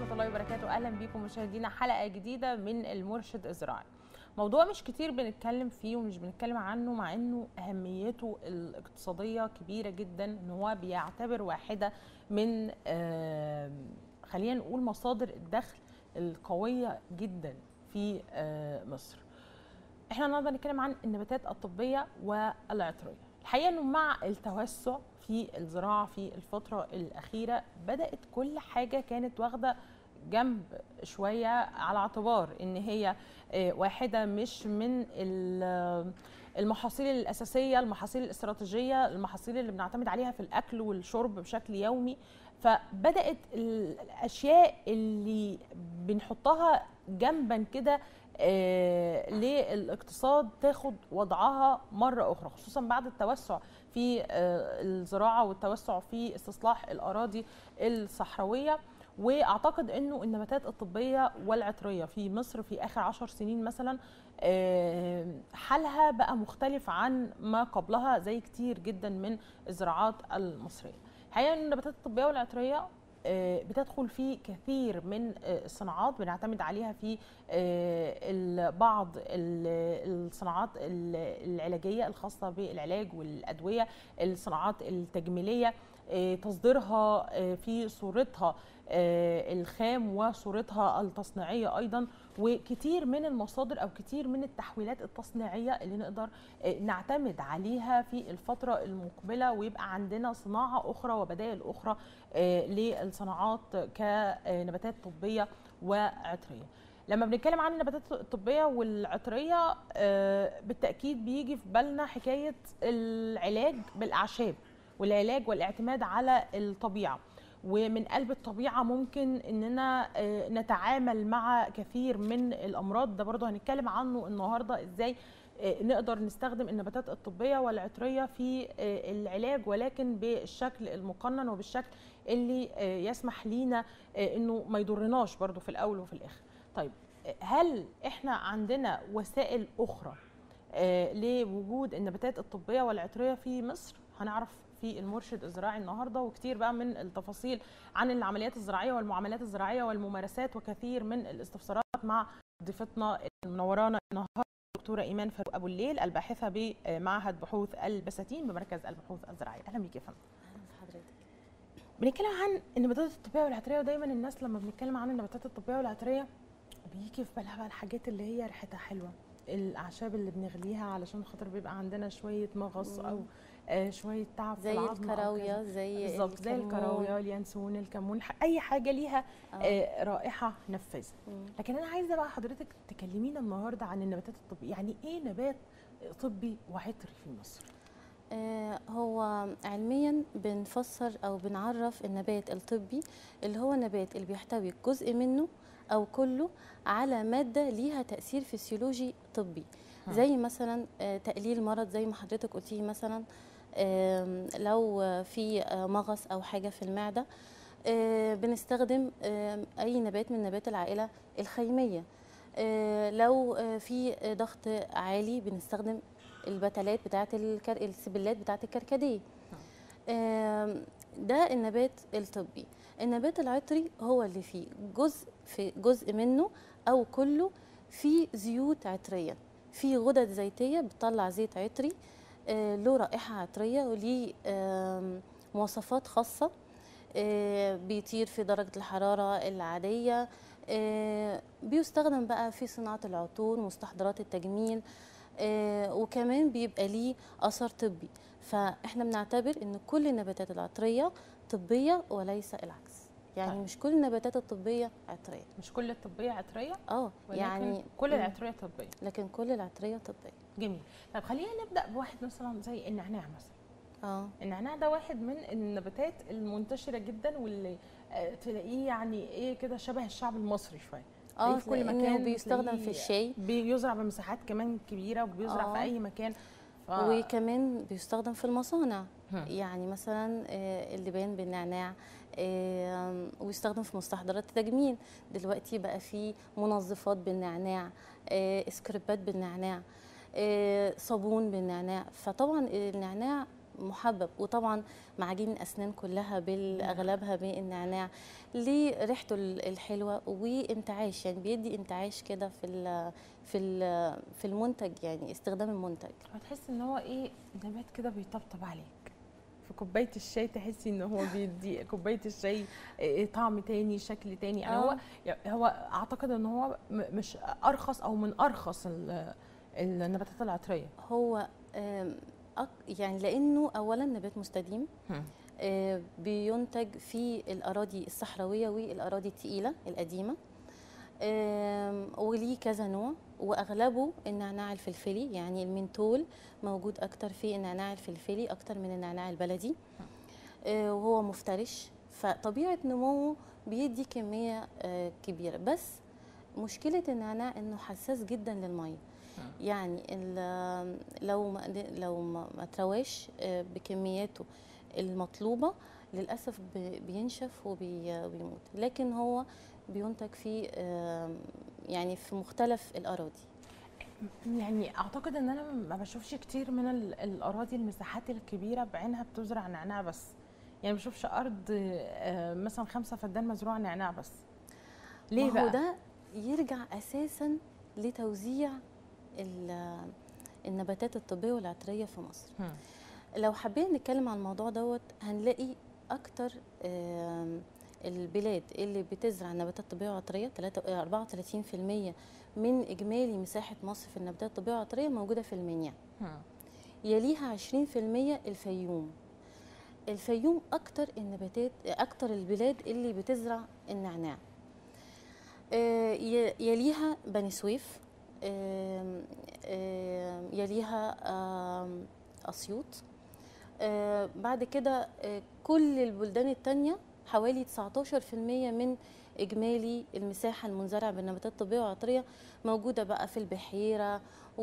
ورحمة الله وبركاته أهلا بكم مشاهدينا حلقة جديدة من المرشد الزراعي موضوع مش كتير بنتكلم فيه ومش بنتكلم عنه مع انه اهميته الاقتصاديه كبيره جدا ان هو بيعتبر واحده من آه خلينا نقول مصادر الدخل القويه جدا في آه مصر. احنا النهارده هنتكلم عن النباتات الطبيه والعطريه. الحقيقه انه مع التوسع في الزراعه في الفتره الاخيره بدات كل حاجه كانت واخده جنب شويه على اعتبار ان هي واحده مش من المحاصيل الاساسيه المحاصيل الاستراتيجيه المحاصيل اللي بنعتمد عليها في الاكل والشرب بشكل يومي فبدات الاشياء اللي بنحطها جنبا كده آه للاقتصاد تاخد وضعها مرة أخرى خصوصا بعد التوسع في آه الزراعة والتوسع في استصلاح الأراضي الصحراوية واعتقد انه النباتات الطبيه والعطريه في مصر في اخر عشر سنين مثلا حالها بقى مختلف عن ما قبلها زي كتير جدا من الزراعات المصريه الحقيقه النباتات الطبيه والعطريه بتدخل في كثير من الصناعات بنعتمد عليها في بعض الصناعات العلاجيه الخاصه بالعلاج والادويه الصناعات التجميليه تصديرها في صورتها الخام وصورتها التصنيعيه ايضا وكتير من المصادر او كتير من التحويلات التصنيعيه اللي نقدر نعتمد عليها في الفتره المقبله ويبقى عندنا صناعه اخرى وبدائل اخرى للصناعات كنباتات طبيه وعطريه. لما بنتكلم عن النباتات الطبيه والعطريه بالتاكيد بيجي في بالنا حكايه العلاج بالاعشاب والعلاج والاعتماد على الطبيعه ومن قلب الطبيعه ممكن اننا نتعامل مع كثير من الامراض ده برضه هنتكلم عنه النهارده ازاي نقدر نستخدم النباتات الطبيه والعطريه في العلاج ولكن بالشكل المقنن وبالشكل اللي يسمح لينا انه ما يضرناش برضه في الاول وفي الاخر طيب هل احنا عندنا وسائل اخرى لوجود النباتات الطبيه والعطريه في مصر هنعرف في المرشد الزراعي النهارده وكتير بقى من التفاصيل عن العمليات الزراعيه والمعاملات الزراعيه والممارسات وكثير من الاستفسارات مع ضيفتنا المنورانا النهارده الدكتوره ايمان فاروق ابو الليل الباحثه بمعهد بحوث البساتين بمركز البحوث الزراعيه اهلا بيك يا فندم اهلا بحضرتك بنتكلم عن النباتات الطبيه والعطريه ودايما الناس لما بنتكلم عن النباتات الطبيه والعطريه بيجي في بالها بقى الحاجات اللي هي ريحتها حلوه الاعشاب اللي بنغليها علشان خاطر بيبقى عندنا شويه مغص او آه شويه تعب زي في العظم الكراويه زي بالظبط زي الكراويه واليانسون الكمون اي حاجه ليها آه. آه رائحه نفاذه لكن انا عايزه بقى حضرتك تكلمينا النهارده عن النباتات الطبيه يعني ايه نبات طبي وعطري في مصر آه هو علميا بنفسر او بنعرف النبات الطبي اللي هو نبات اللي بيحتوي جزء منه او كله على ماده ليها تاثير فسيولوجي طبي زي مثلا تقليل مرض زي ما حضرتك قلتيه مثلا لو في مغص او حاجه في المعده بنستخدم اي نبات من نبات العائله الخيميه لو في ضغط عالي بنستخدم البتلات بتاعه الكر... السبلات بتاعه الكركديه ده النبات الطبي النبات العطري هو اللي فيه جزء في جزء منه او كله فيه زيوت عطريه في غدد زيتيه بتطلع زيت عطري آه له رائحه عطريه وليه آه مواصفات خاصه آه بيطير في درجه الحراره العاديه بيستخدم بقى في صناعه العطور مستحضرات التجميل وكمان بيبقى ليه اثر طبي فاحنا بنعتبر ان كل النباتات العطريه طبيه وليس العكس يعني طيب. مش كل النباتات الطبيه عطريه مش كل الطبيه عطريه اه يعني كل العطريه طبيه لكن كل العطريه طبيه جميل طب خلينا نبدا بواحد مثلا زي النعناع مثلا اه النعناع ده واحد من النباتات المنتشره جدا واللي آه تلاقيه يعني ايه كده شبه الشعب المصري شويه اه في كل مكان بيستخدم في الشاي بيزرع بمساحات كمان كبيره وبيزرع آه. في اي مكان ف... وكمان بيستخدم في المصانع هم. يعني مثلا اللبان بالنعناع ويستخدم في مستحضرات التجميل دلوقتي بقى في منظفات بالنعناع سكريبات بالنعناع صابون بالنعناع فطبعا النعناع محبب وطبعا معاجين الاسنان كلها باغلبها بالنعناع ليه ريحته ال- الحلوه وانتعاش يعني بيدي انتعاش كده في ال في ال في المنتج يعني استخدام المنتج هتحس ان هو ايه نبات كده بيطبطب عليك في كوبايه الشاي تحسي ان هو بيدي كوبايه الشاي إيه طعم تاني شكل تاني يعني هو هو اعتقد ان هو م- مش ارخص او من ارخص ال- النباتات العطريه هو آم، أك- يعني لانه اولا نبات مستديم آه، بينتج في الاراضي الصحراويه والاراضي الثقيله القديمه آم، وليه كذا نوع واغلبه النعناع الفلفلي يعني المنتول موجود اكتر في النعناع الفلفلي اكتر من النعناع البلدي آه، وهو مفترش فطبيعه نموه بيدي كميه آه، كبيره بس مشكله النعناع انه حساس جدا للميه يعني ال- لو ما قد- لو ما ما ترواش آه، بكمياته المطلوبه للاسف ب- بينشف وبي- وبيموت لكن هو بينتج في آم، يعني في مختلف الاراضي يعني اعتقد ان انا ما بشوفش كتير من ال- الاراضي المساحات الكبيره بعينها بتزرع نعناع بس يعني ما بشوفش ارض آه، مثلا خمسة فدان مزروع نعناع بس ليه ما هو بقى ده يرجع اساسا لتوزيع ال- النباتات الطبيه والعطريه في مصر هم. لو حبينا نتكلم عن الموضوع دوت هنلاقي اكتر آم، البلاد اللي بتزرع نباتات طبيه وعطريه تلاتة- آه، 34% من اجمالي مساحه مصر في النباتات الطبيه والعطريه موجوده في المنيا هم. يليها 20% الفيوم الفيوم اكتر النباتات اكتر البلاد اللي بتزرع النعناع آه، ي- يليها بني سويف آم، آم، يليها آم، اسيوط آه، بعد كده آه، كل البلدان التانية حوالي 19% من إجمالي المساحة المنزرعة بالنباتات الطبية والعطرية موجودة بقى في البحيرة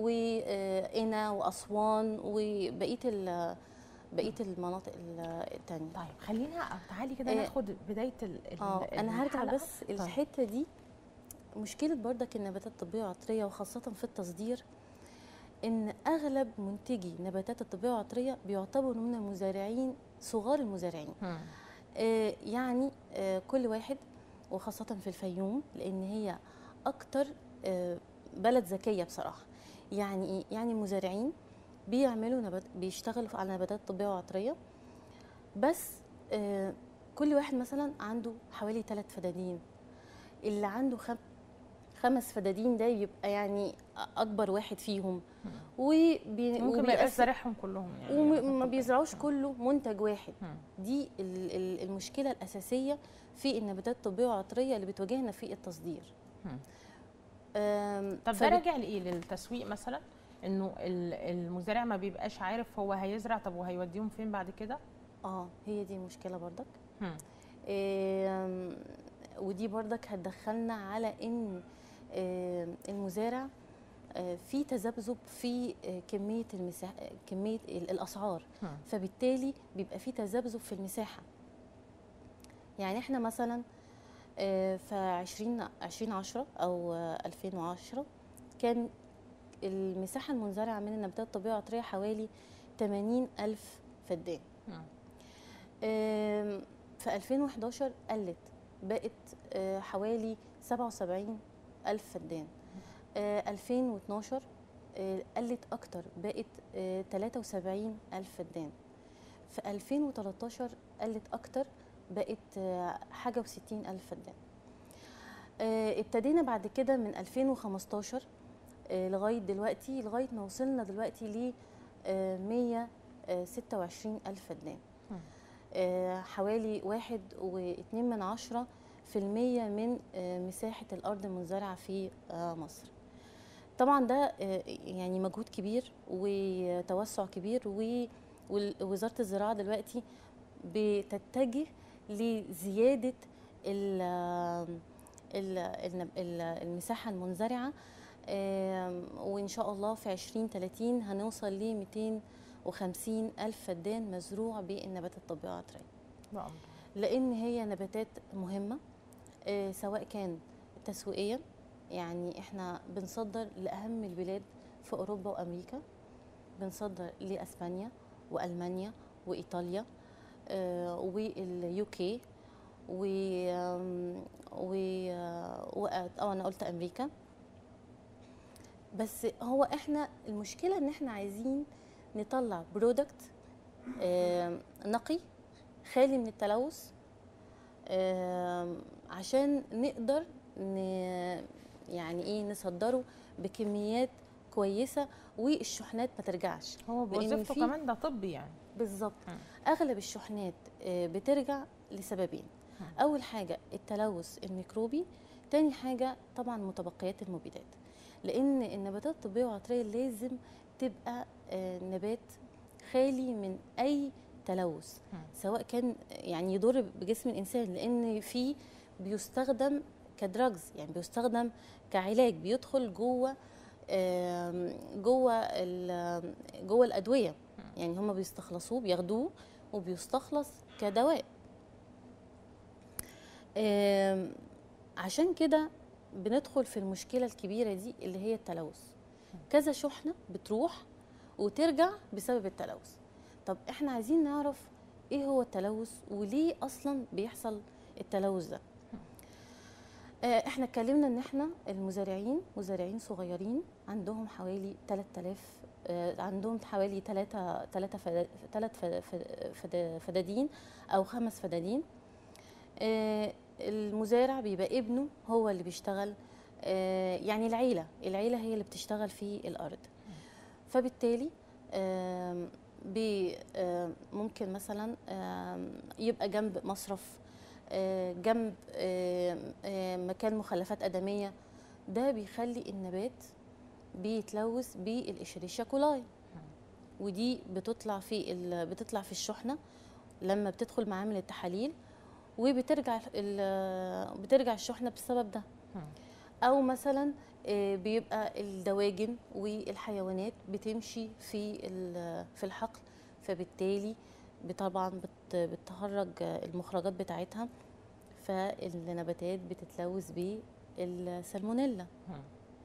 وقنا وأسوان وبقية ال- بقية المناطق ال- التانية طيب خلينا أو تعالي كده آه، ناخد بدايه ال ال- اه انا هرجع الحلقة. بس الحته دي مشكله بردك النباتات الطبيه والعطريه وخاصه في التصدير ان اغلب منتجي النباتات الطبيه والعطريه بيعتبروا من المزارعين صغار المزارعين هم. آه يعني آه كل واحد وخاصه في الفيوم لان هي اكتر آه بلد ذكيه بصراحه يعني ايه يعني المزارعين بيعملوا نبات بيشتغلوا على نباتات طبيه وعطريه بس آه كل واحد مثلا عنده حوالي ثلاث فدادين اللي عنده خم خمس فدادين ده يبقى يعني اكبر واحد فيهم وبي ممكن ما يبقاش وبيقسم- زارعهم كلهم يعني وما بيزرعوش كله منتج واحد هم. دي ال- ال- المشكله الاساسيه في النباتات الطبيه والعطريه اللي بتواجهنا في التصدير هم. آم، طب ده فبت- راجع لايه للتسويق مثلا انه ال- المزارع ما بيبقاش عارف هو هيزرع طب وهيوديهم فين بعد كده اه هي دي المشكله برضك هم. آم، ودي برضك هتدخلنا على ان آم، المزارع آه، في تذبذب في آه، كميه المساحه كميه ال- الاسعار هم. فبالتالي بيبقى في تذبذب في المساحه يعني احنا مثلا آه، في 20 2010 او آه، 2010 كان المساحه المنزرعه من النباتات الطبيه والعطريه حوالي 80 الف فدان هم. آم، في 2011 قلت بقت آه، حوالي 77 ألف فدان آه، 2012 آه، قلت أكتر بقت آه، 73 ألف فدان في 2013 قلت أكتر بقت آه، حاجة وستين ألف فدان آه، ابتدينا بعد كده من 2015 آه، لغاية دلوقتي لغاية ما وصلنا دلوقتي ل 126 ألف فدان مم. آه، حوالي واحد واتنين من عشرة في المية من آه، مساحة الأرض المنزرعة في آه، مصر طبعا ده آه، يعني مجهود كبير وتوسع كبير و- ووزارة الزراعة دلوقتي بتتجه لزيادة ال- ال- النب- ال- المساحة المنزرعة آم، وإن شاء الله في 2030 هنوصل ل 250 ألف فدان مزروع بالنباتات الطبيعية والعطرية بقى. لان هي نباتات مهمه آه، سواء كان تسويقيا يعني احنا بنصدر لاهم البلاد في اوروبا وامريكا بنصدر لاسبانيا والمانيا وايطاليا آه، واليو كي و آم، و و- اه انا قلت امريكا بس هو احنا المشكله ان احنا عايزين نطلع برودكت نقي خالي من التلوث آم، عشان نقدر ن يعني ايه نصدره بكميات كويسه والشحنات ما ترجعش هو لأن بوظيفته في- كمان ده طبي يعني بالظبط مم. اغلب الشحنات آه، بترجع لسببين مم. اول حاجه التلوث الميكروبي تاني حاجه طبعا متبقيات المبيدات لان النباتات الطبيه والعطريه لازم تبقى آه، نبات خالي من اي تلوث مم. سواء كان يعني يضر بجسم الانسان لان في بيستخدم كدراجز يعني بيستخدم كعلاج بيدخل جوه آم، جوه ال- جوه الادويه يعني هم بيستخلصوه بياخدوه وبيستخلص كدواء آم، عشان كده بندخل في المشكله الكبيره دي اللي هي التلوث كذا شحنه بتروح وترجع بسبب التلوث طب احنا عايزين نعرف ايه هو التلوث وليه اصلا بيحصل التلوث ده آه، احنا اتكلمنا ان احنا المزارعين مزارعين صغيرين عندهم حوالي 3000 آه، عندهم حوالي 3 3 3 فدادين او خمس فدادين آه، المزارع بيبقى ابنه هو اللي بيشتغل آه، يعني العيله العيله هي اللي بتشتغل في الارض فبالتالي آم، بي- آم، ممكن مثلا آم، يبقى جنب مصرف آه، جنب آم، آم، مكان مخلفات ادميه ده بيخلي النبات بيتلوث بالاشريشيا كولاي ودي بتطلع في ال- بتطلع في الشحنه لما بتدخل معامل التحاليل وبترجع ال- بترجع الشحنه بالسبب ده مم. او مثلا آه، بيبقى الدواجن والحيوانات بتمشي في ال- في الحقل فبالتالي طبعا بت- بتخرج المخرجات بتاعتها فالنباتات بتتلوث بالسالمونيلا مم.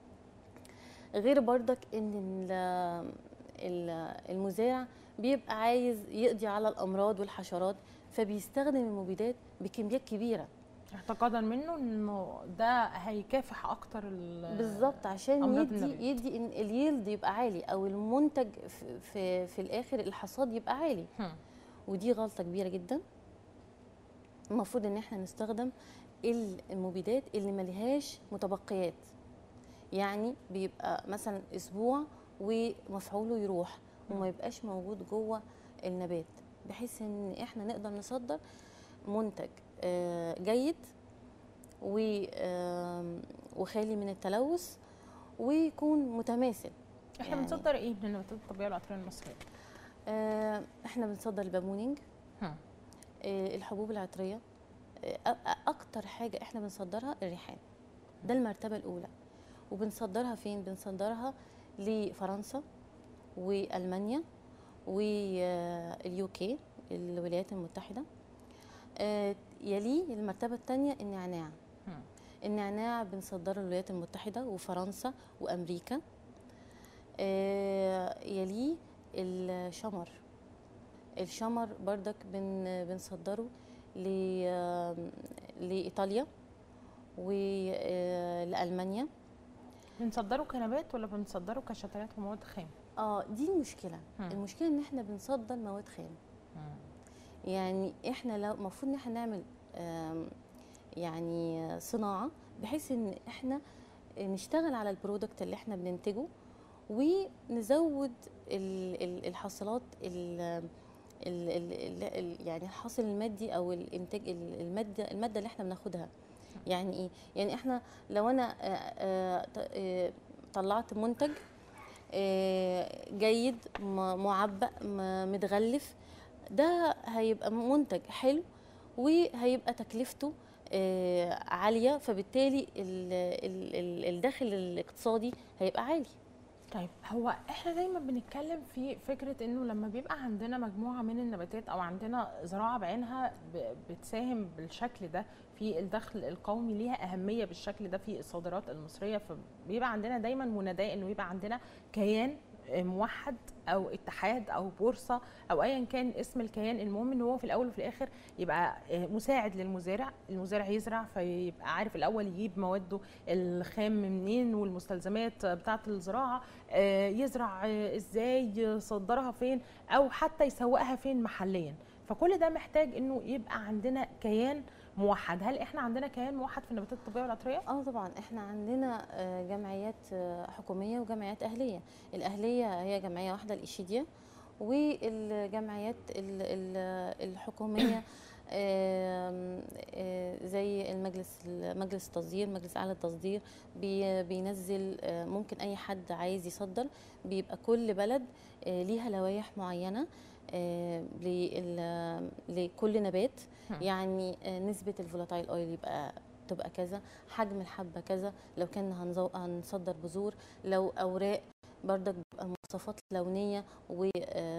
غير برضك ان ال- ال- المزارع بيبقى عايز يقضي على الامراض والحشرات فبيستخدم المبيدات بكميات كبيره اعتقادا منه انه ده هيكافح اكتر ال- بالظبط عشان أمراض يدي النبات. يدي ان اليلد يبقى عالي او المنتج في في, في الاخر الحصاد يبقى عالي مم. ودي غلطه كبيره جدا المفروض ان احنا نستخدم المبيدات اللي ملهاش متبقيات يعني بيبقى مثلا اسبوع ومفعوله يروح وما يبقاش موجود جوه النبات بحيث ان احنا نقدر نصدر منتج آه، جيد و- آم، وخالي من التلوث ويكون متماثل احنا يعني- بنصدر ايه من النباتات الطبيه والعطريه المصريه؟ آه، احنا بنصدر البامونينج هم. آه، الحبوب العطريه آه، أ- أ- اكتر حاجه احنا بنصدرها الريحان ده المرتبه الاولى وبنصدرها فين بنصدرها لفرنسا والمانيا واليو كي الولايات المتحده آه، يليه المرتبه الثانيه النعناع هم. النعناع بنصدره للولايات المتحده وفرنسا وامريكا آه، يليه الشمر الشمر بردك بن بنصدره ل- آم، لايطاليا ولالمانيا بنصدره كنبات ولا بنصدره كشتلات ومواد خام؟ اه دي المشكله مم. المشكله ان احنا بنصدر مواد خام يعني احنا لو المفروض ان احنا نعمل آم، يعني صناعه بحيث ان احنا نشتغل على البرودكت اللي احنا بننتجه ونزود ال- ال- الحاصلات ال- ال- ال- ال- يعني الحاصل المادي او الانتاج ال- الماده الماده اللي احنا بناخدها يعني ايه يعني احنا لو انا آه، آه، ط- آه، طلعت منتج آه، جيد م- معبأ م- متغلف ده هيبقى منتج حلو وهيبقى تكلفته آه، عاليه فبالتالي ال- ال- ال- الدخل الاقتصادي هيبقى عالي طيب هو احنا دايما بنتكلم في فكره انه لما بيبقى عندنا مجموعه من النباتات او عندنا زراعه بعينها ب- بتساهم بالشكل ده في الدخل القومي ليها اهميه بالشكل ده في الصادرات المصريه فبيبقى عندنا دايما مناداه انه يبقى عندنا كيان موحد او اتحاد او بورصه او ايا كان اسم الكيان المهم ان هو في الاول وفي الاخر يبقى مساعد للمزارع المزارع يزرع فيبقى عارف الاول يجيب مواده الخام منين والمستلزمات بتاعه الزراعه يزرع ازاي يصدرها فين او حتى يسوقها فين محليا فكل ده محتاج انه يبقى عندنا كيان موحد هل احنا عندنا كيان موحد في النباتات الطبيه والعطريه اه طبعا احنا عندنا جمعيات حكوميه وجمعيات اهليه الاهليه هي جمعيه واحده الايشيديا والجمعيات الحكوميه زي المجلس مجلس التصدير مجلس اعلى التصدير بينزل ممكن اي حد عايز يصدر بيبقى كل بلد ليها لوائح معينه لكل نبات يعني نسبه الفولاتايل اويل يبقى تبقى كذا حجم الحبه كذا لو كان هنصدر بذور لو اوراق بردك بيبقى مواصفات لونيه و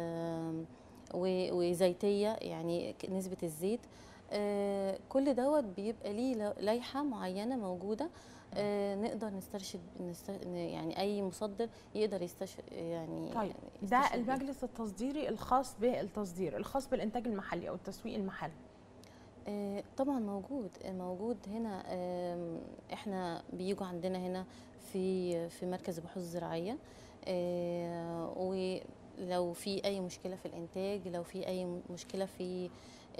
وزيتيه يعني نسبه الزيت كل دوت بيبقى ليه لائحه معينه موجوده نقدر نسترشد يعني اي مصدر يقدر يستشفى يعني طيب ده المجلس التصديري الخاص بالتصدير الخاص بالانتاج المحلي او التسويق المحلي طبعا موجود موجود هنا احنا بيجوا عندنا هنا في في مركز البحوث الزراعيه ولو في اي مشكله في الانتاج لو في اي مشكله في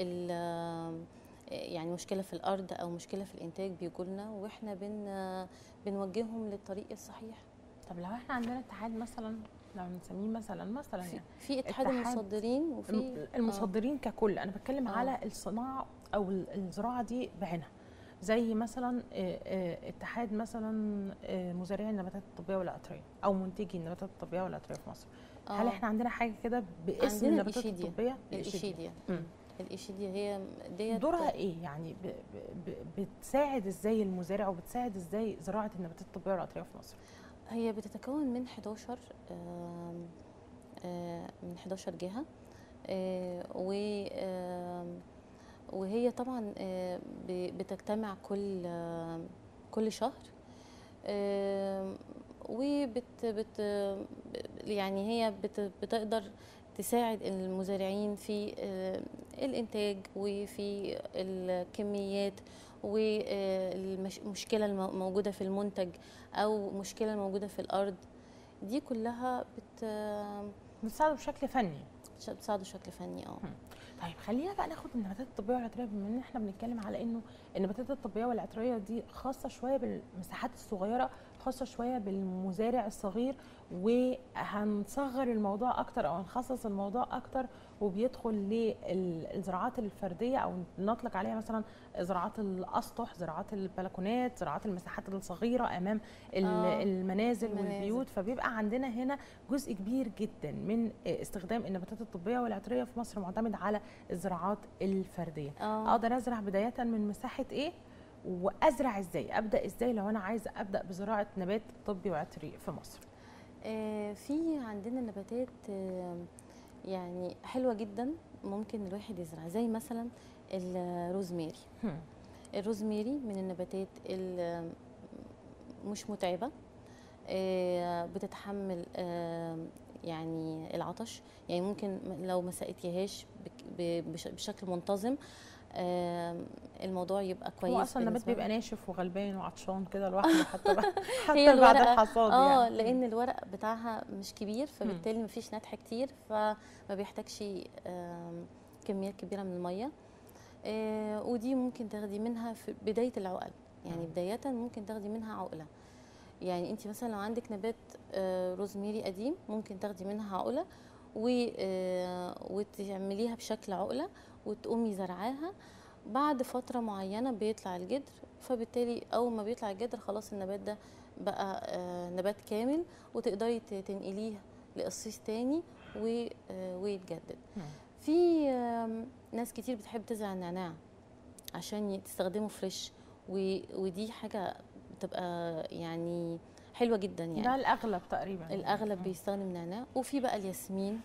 يعني مشكله في الارض او مشكله في الانتاج بيجوا لنا واحنا بن بنوجههم للطريق الصحيح طب لو احنا عندنا اتحاد مثلا لو نسميه مثلا مثلا في, في اتحاد المصدرين وفي المصدرين آه. ككل انا بتكلم آه. على الصناعه او الزراعه دي بعينها زي مثلا اتحاد مثلا مزارعي النباتات الطبيه والعطريه او منتجي النباتات الطبيه والعطريه في مصر آه. هل احنا عندنا حاجه كده باسم النباتات الطبيه الاشيديا الاشيديا هي ديت دورها ايه يعني ب ب بتساعد ازاي المزارع وبتساعد ازاي زراعه النباتات الطبيه والعطريه في مصر هي بتتكون من 11 من 11 جهه و وهي طبعا بتجتمع كل كل شهر وبت بت يعني هي بت بتقدر تساعد المزارعين في الانتاج وفي الكميات والمشكله الموجوده في المنتج او مشكله موجوده في الارض دي كلها بت بتساعده بشكل فني بتساعده بشكل فني اه طيب خلينا بقى ناخد النباتات الطبيه والعطريه بما ان احنا بنتكلم على انه النباتات الطبيه والعطريه دي خاصه شويه بالمساحات الصغيره خاصه شويه بالمزارع الصغير وهنصغر الموضوع اكتر او هنخصص الموضوع اكتر وبيدخل للزراعات الفرديه او نطلق عليها مثلا زراعات الاسطح زراعات البلكونات زراعات المساحات الصغيره امام آه المنازل, المنازل والبيوت فبيبقى عندنا هنا جزء كبير جدا من استخدام النباتات الطبيه والعطريه في مصر معتمد على الزراعات الفرديه آه. اقدر ازرع بدايه من مساحه ايه وازرع ازاي ابدا ازاي لو انا عايزه ابدا بزراعه نبات طبي وعطري في مصر آه في عندنا نباتات آه يعني حلوه جدا ممكن الواحد يزرع زي مثلا الروزميري الروزميري من النباتات مش متعبه آه بتتحمل يعني العطش يعني ممكن لو ما سقيتيهاش بشكل منتظم الموضوع يبقى كويس هو اصلا النبات بيبقى ناشف وغلبان وعطشان كده لوحده حتى حتى بعد الحصاد اه يعني. لان الورق بتاعها مش كبير فبالتالي مفيش نتح كتير فما بيحتاجش كميات كبيره من الميه ودي ممكن تاخدي منها في بدايه العقل يعني بدايه ممكن تاخدي منها عقله يعني انت مثلا لو عندك نبات روزميري قديم ممكن تاخدي منها عقله وتعمليها بشكل عقله وتقومي زرعاها بعد فتره معينه بيطلع الجدر فبالتالي اول ما بيطلع الجدر خلاص النبات ده بقى نبات كامل وتقدري تنقليه لقصيص تاني ويتجدد في ناس كتير بتحب تزرع النعناع عشان تستخدمه فريش ودي حاجه بتبقى يعني حلوه جدا يعني ده الاغلب تقريبا الاغلب بيستخدم نعناع وفي بقى الياسمين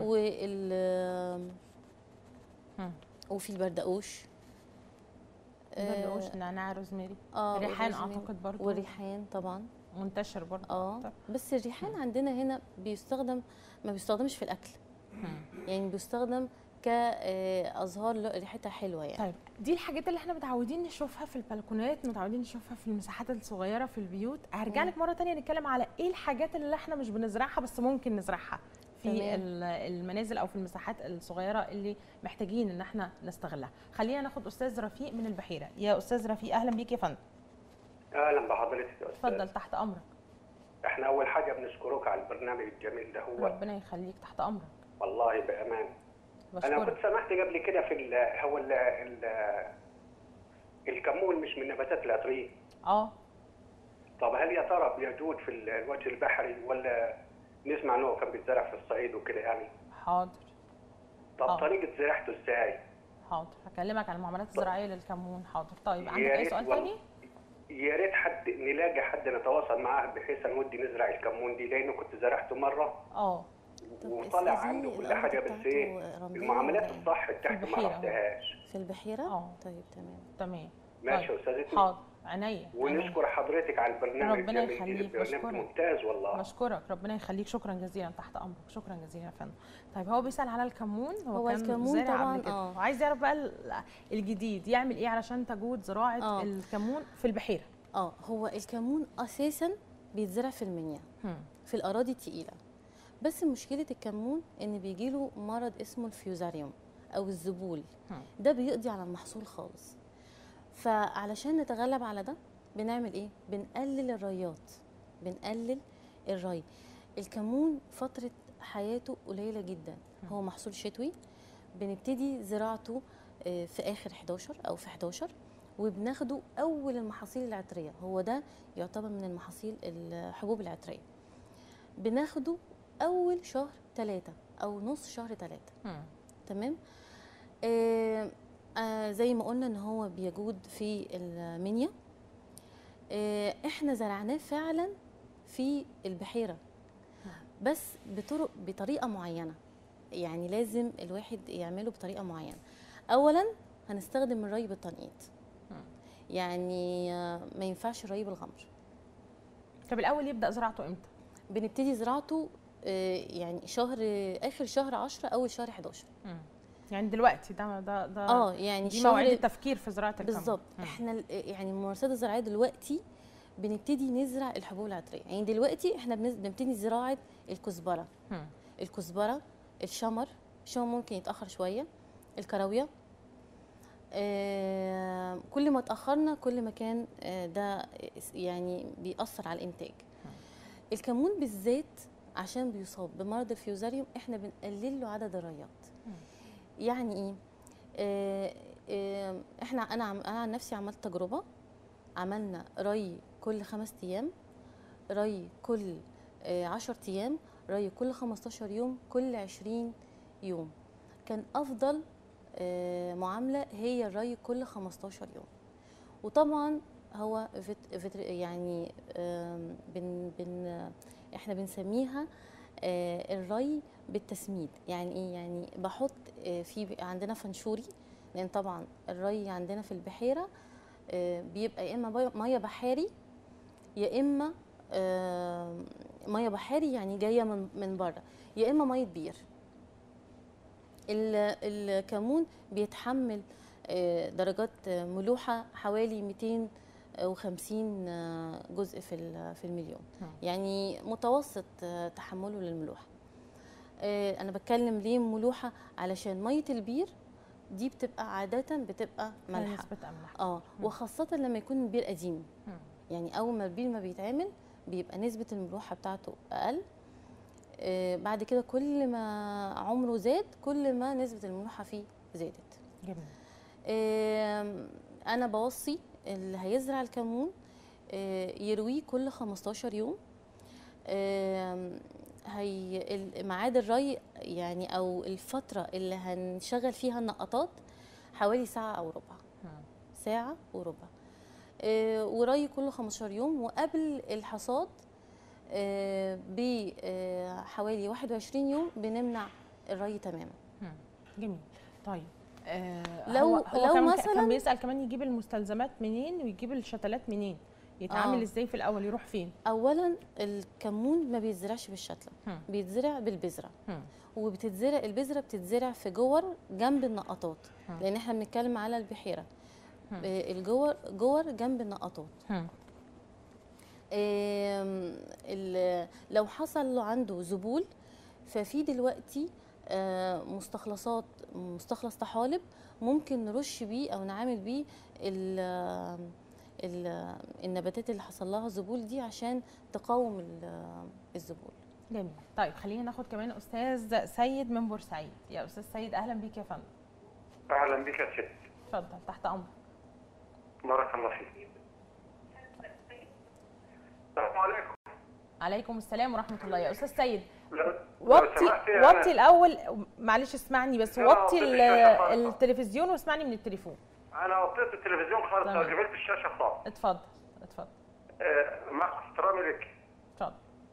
وال وفي البردقوش برقوش نعناع روزماري اه ريحان والروزماري اعتقد برضو والريحان طبعا منتشر برضو اه أكتر. بس الريحان عندنا هنا بيستخدم ما بيستخدمش في الاكل مم. يعني بيستخدم كازهار ريحتها حلوه يعني طيب دي الحاجات اللي احنا متعودين نشوفها في البلكونات متعودين نشوفها في المساحات الصغيره في البيوت هرجع مم. لك مره تانية نتكلم على ايه الحاجات اللي احنا مش بنزرعها بس ممكن نزرعها في تمام. ال- المنازل او في المساحات الصغيره اللي محتاجين ان احنا نستغلها خلينا ناخد استاذ رفيق من البحيره يا استاذ رفيق اهلا بيك يا فندم اهلا بحضرتك يا استاذ اتفضل تحت امرك احنا اول حاجه بنشكرك على البرنامج الجميل ده هو ربنا يخليك تحت امرك والله بامان انا كنت بشكرك سمعت قبل كده في ال هو ال ال الكمون مش من نباتات العطريه اه طب هل يا ترى بيجود في ال- الوجه البحري ولا نسمع انه كان بيتزرع في الصعيد وكده يعني حاضر طب آه. طريقه زراعته ازاي حاضر هكلمك عن المعاملات الزراعيه للكمون حاضر طيب عندك يا اي ريت سؤال وال- تاني يا ريت حد نلاقي حد نتواصل معاه بحيث نودي نزرع الكمون دي لانه كنت زرعته مره اه طب وطلع اسألي عنده كل الأرض حاجه بس بتاعته ايه رملية المعاملات ولا إيه؟ الصح بتاعته ما البحيرة. عرفتهاش في البحيره اه طيب تمام تمام ماشي طيب. يا استاذتي حاضر عينيا عينيا. ونشكر حضرتك على البرنامج ربنا الجميل يخليك، البرنامج بشكرك. ممتاز والله بشكرك ربنا يخليك شكرا جزيلا تحت امرك شكرا جزيلا يا فندم طيب هو بيسال على الكمون هو, هو كان الكمون زارع طبعاً، قبل كده آه. وعايز يعرف بقى ال- الجديد يعمل ايه علشان تجود زراعه آه. الكمون في البحيره اه هو الكمون اساسا بيتزرع في المنيا هم. في الاراضي التقيله بس مشكله الكمون ان بيجيله مرض اسمه الفيوزاريوم او الذبول هم. ده بيقضي على المحصول خالص فعلشان نتغلب على ده بنعمل ايه بنقلل الريات بنقلل الري الكمون فتره حياته قليله جدا هو محصول شتوي بنبتدي زراعته آه، في اخر 11 او في 11 وبناخده اول المحاصيل العطريه هو ده يعتبر من المحاصيل الحبوب العطريه بناخده اول شهر ثلاثة او نص شهر ثلاثة هم. تمام آه آه زي ما قلنا ان هو بيجود في المنيا آه احنا زرعناه فعلا في البحيره بس بطرق بطريقه معينه يعني لازم الواحد يعمله بطريقه معينه اولا هنستخدم الري بالتنقيط مم. يعني آه، ما ينفعش الري بالغمر طب الاول يبدا زراعته امتى بنبتدي زراعته آه، يعني شهر اخر شهر 10 اول شهر 11 هم. يعني دلوقتي ده ده ده اه يعني دي شهر مواعيد التفكير في زراعه الكمون بالظبط هم. احنا ال- يعني الممارسات الزراعيه دلوقتي بنبتدي نزرع الحبوب العطريه يعني دلوقتي احنا بنز- بنبتدي زراعه الكزبره هم. الكزبره الشمر الشمر ممكن يتاخر شويه الكراويه آه كل ما اتاخرنا كل ما كان آه ده يعني بيأثر على الانتاج الكمون بالذات عشان بيصاب بمرض الفيوزاريوم احنا بنقلل له عدد الريات مم. يعني ايه آه آه احنا انا عم انا عن نفسي عملت تجربه عملنا ري كل خمس ايام ري كل آه عشر ايام ري كل 15 يوم كل 20 يوم كان افضل آه معامله هي الري كل 15 يوم وطبعا هو فت فت يعني آم، بن بن احنا بنسميها آه، الري بالتسميد يعني ايه يعني بحط آه، في عندنا فنشوري لان طبعا الري عندنا في البحيره آه، بيبقى يا اما بي- ميه بحاري يا اما آه، ميه بحاري يعني جايه من من بره يا اما ميه بير ال- الكمون بيتحمل آه، درجات آه، ملوحه حوالي 250 آه، جزء في ال- في المليون مم. يعني متوسط آه، تحمله للملوحه آه، انا بتكلم ليه ملوحه علشان ميه البير دي بتبقى عاده بتبقى فيها مالحه نسبه املاح اه وخاصه لما يكون البير قديم مم. يعني اول ما البير ما بيتعمل بيبقى نسبه الملوحه بتاعته اقل آه، بعد كده كل ما عمره زاد كل ما نسبه الملوحه فيه زادت جميل آم، انا بوصي اللي هيزرع الكمون آه، يرويه كل 15 يوم آم، هي ال- ميعاد الري يعني او الفتره اللي هنشغل فيها النقطات حوالي ساعه او ربع مم. ساعه وربع آه، وري كل 15 يوم وقبل الحصاد بحوالي 21 يوم بنمنع الري تماما مم. جميل طيب آه، لو- هو هو لو كمان مثلاً- كان بيسال كمان يجيب المستلزمات منين ويجيب الشتلات منين يتعامل آه. ازاي في الاول يروح فين اولا الكمون ما بيتزرعش بالشتله هم. بيتزرع بالبذره هم. وبتتزرع البذره بتتزرع في جور جنب النقطات هم. لان احنا بنتكلم على البحيره هم. آه، الجور جور جنب النقطات هم. آم، ال- لو حصل له عنده ذبول ففي دلوقتي آه، مستخلصات مستخلص طحالب ممكن نرش بيه او نعامل بيه ال- ال- النباتات اللي حصل لها ذبول دي عشان تقاوم ال- الذبول جميل طيب خلينا ناخد كمان استاذ سيد من بورسعيد يا استاذ سيد اهلا بيك يا فندم اهلا بك يا ست اتفضل تحت امرك بارك الله فيك السلام عليكم عليكم السلام ورحمه الله يا استاذ سيد لو- لو وطي سمحتي أنا- وطي الاول معلش اسمعني بس لا، وطي وطيت ال- الشاشة خالص. التلفزيون واسمعني من التليفون انا وطيت التلفزيون خالص تمام. وجبت الشاشه خالص اتفضل اتفضل آه، مع احترامي لك اتفضل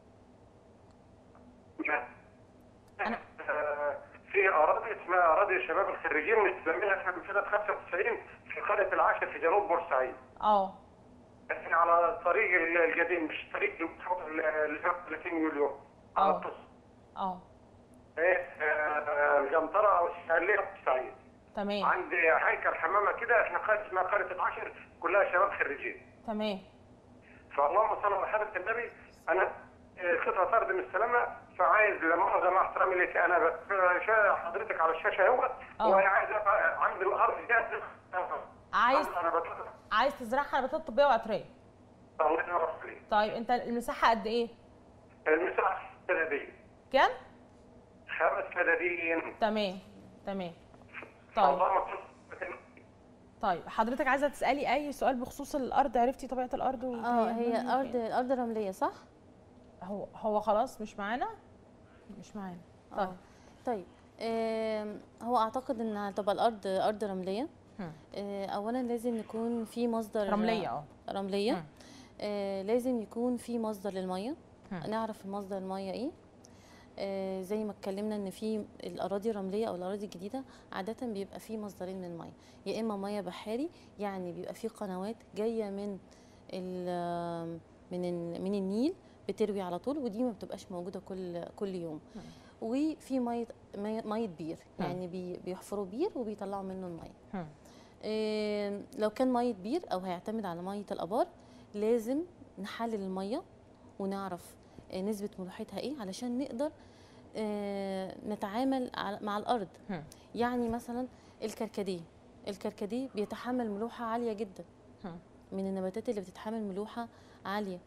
أنا في اراضي اسمها اراضي شباب الخريجين مستلمينها احنا من سنه 95 في قريه العاشر في جنوب بورسعيد اه احنا على الطريق القديم مش طريق اللي فيه 30 مليون على آه. الطريق اه ايه آه، الجنطره او الشعليه بورسعيد تمام عندي هيكل حمامه كده احنا قريه اسمها قريه العاشر كلها شباب خريجين تمام فاللهم صل على حضره النبي انا آه، قطعه ارض مستلمه فعايز لما مؤاخذه مع احترامي لك انا بشاهد حضرتك على الشاشه اهوت آه. وانا عايز أبقى عند الارض جاهزه عايز انا بتكلم عايز تزرعها نباتات طبيه وعطريه الله ينور عليك طيب انت المساحه قد ايه المساحه فدادين كام خمس فدادين تمام تمام طيب اللهم صل طيب حضرتك عايزه تسالي اي سؤال بخصوص الارض عرفتي طبيعه الارض اه هي وفين؟ ارض الارض رمليه صح هو هو خلاص مش معانا مش معانا طيب آه. طيب آم، هو اعتقد ان هتبقى الارض ارض رمليه هم. آه، اولا لازم يكون في مصدر رمليه اه رمليه مم. آه لازم يكون في مصدر للميه مم. نعرف مصدر الميه ايه آه زي ما اتكلمنا ان في الاراضي الرمليه او الاراضي الجديده عاده بيبقى في مصدرين من الميه يا اما ميه بحاري يعني بيبقى في قنوات جايه من ال- من ال- من النيل بتروي على طول ودي ما بتبقاش موجوده كل كل يوم مم. وفي ميه ميه مية بير مم. يعني بي بيحفروا بير وبيطلعوا منه الميه هم. إيه، لو كان ميه بير او هيعتمد على ميه الابار لازم نحلل الميه ونعرف آه، نسبه ملوحتها ايه علشان نقدر آه، نتعامل على- مع الارض هم. يعني يعني مثلا الكركديه الكركديه بيتحمل ملوحه عاليه جدا هم. من النباتات اللي بتتحمل ملوحه عاليه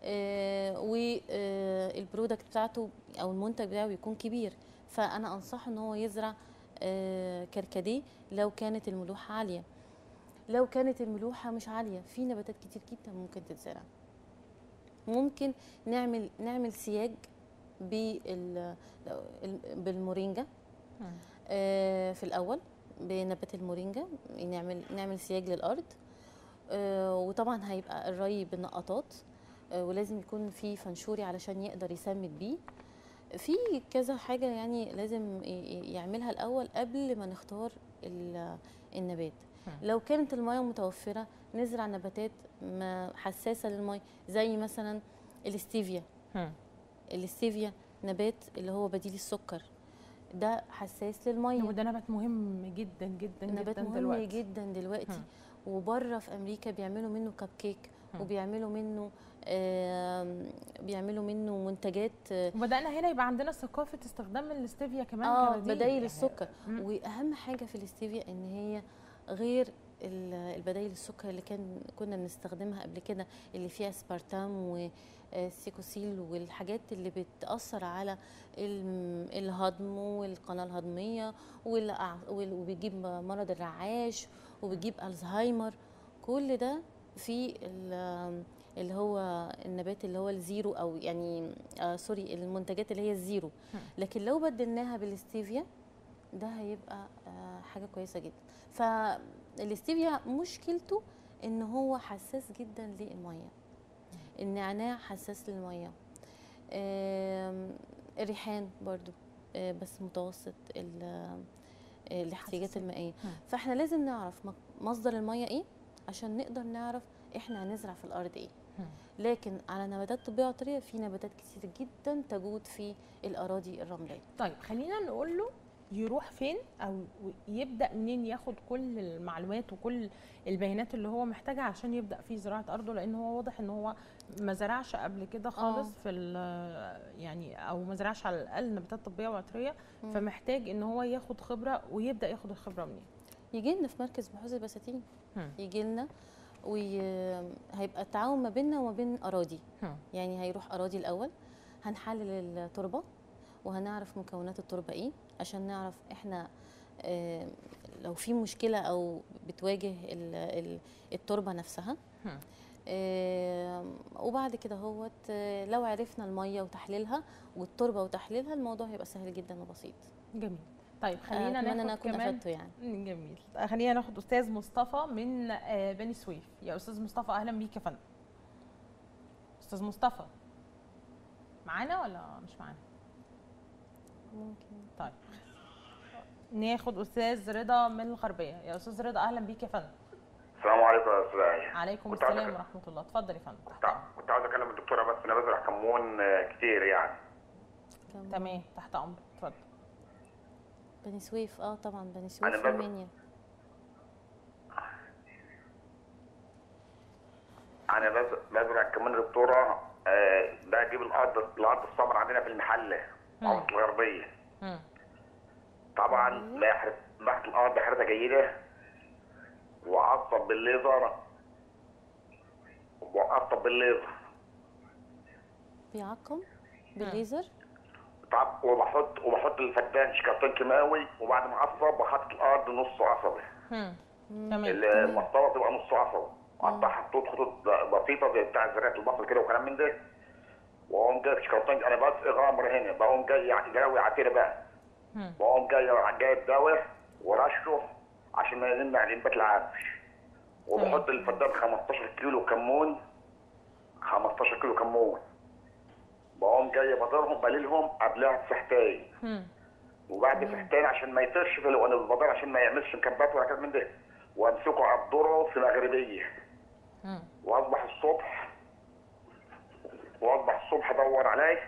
والبرودكت بتاعته او المنتج بتاعه بيكون كبير فانا انصحه ان هو يزرع آه، كركديه لو كانت الملوحه عاليه لو كانت الملوحه مش عاليه في نباتات كتير جدا ممكن تتزرع ممكن نعمل نعمل سياج بال بالمورينجا هم. آه، في الاول بنبات المورينجا نعمل نعمل سياج للارض آه، وطبعا هيبقى الري بالنقطات آه، ولازم يكون في فنشوري علشان يقدر يسمد بيه في كذا حاجه يعني لازم ي- ي- يعملها الاول قبل ما نختار ال- النبات هم. لو كانت المياه متوفره نزرع نباتات ما- حساسه للمياه زي مثلا الاستيفيا هم. الاستيفيا نبات اللي هو بديل السكر ده حساس للميه وده نبات مهم جدا جدا نبات جدا مهم دلوقتي جدا دلوقتي هم. وبره في امريكا بيعملوا منه كب كيك هم. وبيعملوا منه آم، بيعملوا منه منتجات آه، وبدانا هنا يبقى عندنا ثقافه استخدام الاستيفيا كمان اه كبديل بدايل يعني. السكر مم. واهم حاجه في الاستيفيا ان هي غير ال- البدايل السكر اللي كان كنا بنستخدمها قبل كده اللي فيها اسبارتام والسيكوسيل والحاجات اللي بتاثر على الم- الهضم والقناه الهضميه والأع- وال- وبتجيب مرض الرعاش وبتجيب الزهايمر كل ده في ال- اللي هو النبات اللي هو الزيرو او يعني آه سوري المنتجات اللي هي الزيرو لكن لو بدلناها بالاستيفيا ده هيبقى آه حاجه كويسه جدا فالاستيفيا مشكلته ان هو حساس جدا للميه النعناع حساس للميه آم، الريحان برضو آه، بس متوسط ال- آه، الاحتياجات حساسية. المائيه مم. فاحنا لازم نعرف م- مصدر الميه ايه عشان نقدر نعرف احنا هنزرع في الارض ايه مم. لكن على نباتات طبيه عطريه في نباتات كتير جدا تجود في الاراضي الرمليه طيب خلينا نقول له يروح فين او يبدا منين ياخد كل المعلومات وكل البيانات اللي هو محتاجها عشان يبدا في زراعه ارضه لان هو واضح ان هو ما زرعش قبل كده خالص آه. في ال- يعني او ما زرعش على الاقل نباتات طبيه وعطريه مم. فمحتاج ان هو ياخد خبره ويبدا ياخد الخبره منين يجي لنا في مركز بحوث البساتين مم. يجي لنا وهيبقى التعاون ما بيننا وما بين اراضي هم. يعني هيروح اراضي الاول هنحلل التربه وهنعرف مكونات التربه ايه عشان نعرف احنا آه، لو في مشكله او بتواجه ال- ال- التربه نفسها هم. آه، وبعد كده هوت آه، لو عرفنا الميه وتحليلها والتربه وتحليلها الموضوع هيبقى سهل جدا وبسيط جميل طيب خلينا اتمنى ان انا ناخد اكون كمان افدته يعني مم، جميل خلينا ناخد استاذ مصطفى من آه، بني سويف يا استاذ مصطفى اهلا بيك يا فندم استاذ مصطفى معانا ولا مش معانا ممكن طيب ناخد استاذ رضا من الغربيه يا استاذ رضا اهلا بيك يا فندم السلام عليكم يا استاذ آية. عليكم كنت عاوز السلام أك- ورحمه الله اتفضل يا فندم كنت ع- كنت عاوز اكلم الدكتوره بس انا بزرع كمون آه، كتير يعني كم- تمام تحت امرك اتفضل بني سويف اه طبعا بني سويف أنا في بب- المنيا انا بز- بزرع كمون دكتوره آه، بجيب الارض الارض السمراء عندنا في المحله مم. او في الغربيه مم. طبعا بحرث بحث الارض حرثه جيده وعصب بالليزر وعصب بالليزر بيعقم بالليزر طب وبحط وبحط الفدان شكرتين كيماوي وبعد ما اعصب بحط الارض نص عصبي مم. مم. تمام المسطره تبقى نص عصبي وقطعها خطوط خطوط بسيطه زي بتاع زراعه البصل كده وكلام من ده واقوم جايب شكرتين انا بس غامر هنا بقوم جاي يعني جاوي عتيره بقى مم. بقوم جاي جايب دواء ورشه عشان ما يمنع الانبات العافش وبحط الفدان 15 كيلو كمون 15 كيلو كمون بقوم جاي بضرهم بليلهم قبلها بساعتين مم. وبعد ساعتين عشان ما يطيرش في وانا البضار عشان ما يعملش مكبات ولا كلام من ده وامسكه ابدره في مغربيه مم. واصبح الصبح واصبح الصبح ادور عليه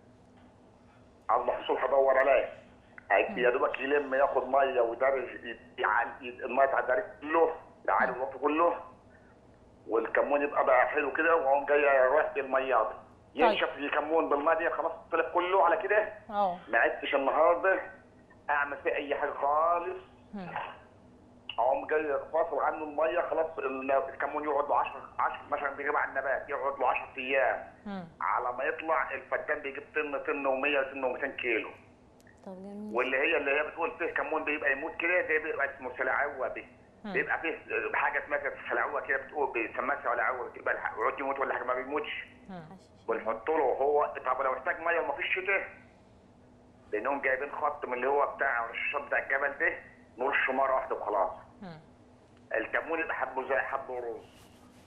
اصبح الصبح ادور عليه هيك يا دوبك يلم ياخد ميه ويدرج يعني الميه تعدي كله يعالي الوقت كله والكمون يبقى بقى حلو كده واقوم جاي رايح بالميه دي ينشف الكمون بالميه دي خلاص طلع كله على كده اه ما عدتش النهارده اعمل فيه اي حاجه خالص مم. اقوم جاي فاصل عنه الميه خلاص الكمون يقعد له 10 10 مثلا بيجيب على النبات يقعد له 10 ايام مم. على ما يطلع الفدان بيجيب طن طن و100 طن و200 كيلو طب جميل واللي هي اللي هي بتقول فيه كمون بيبقى يموت كده ده بيبقى اسمه سلعوه بي مم. بيبقى فيه حاجه اسمها سلعوه كده بتقول بيسموها سلعوه بتبقى الح- يقعد يموت ولا حاجه ما بيموتش مم. حشيش. ونحط له هو طب لو احتاج ميه ومفيش شتاء لانهم جايبين خط من اللي هو بتاع الشط بتاع الجبل ده نرش مره واحده وخلاص مم. الكمون يبقى حبه زي حبه رز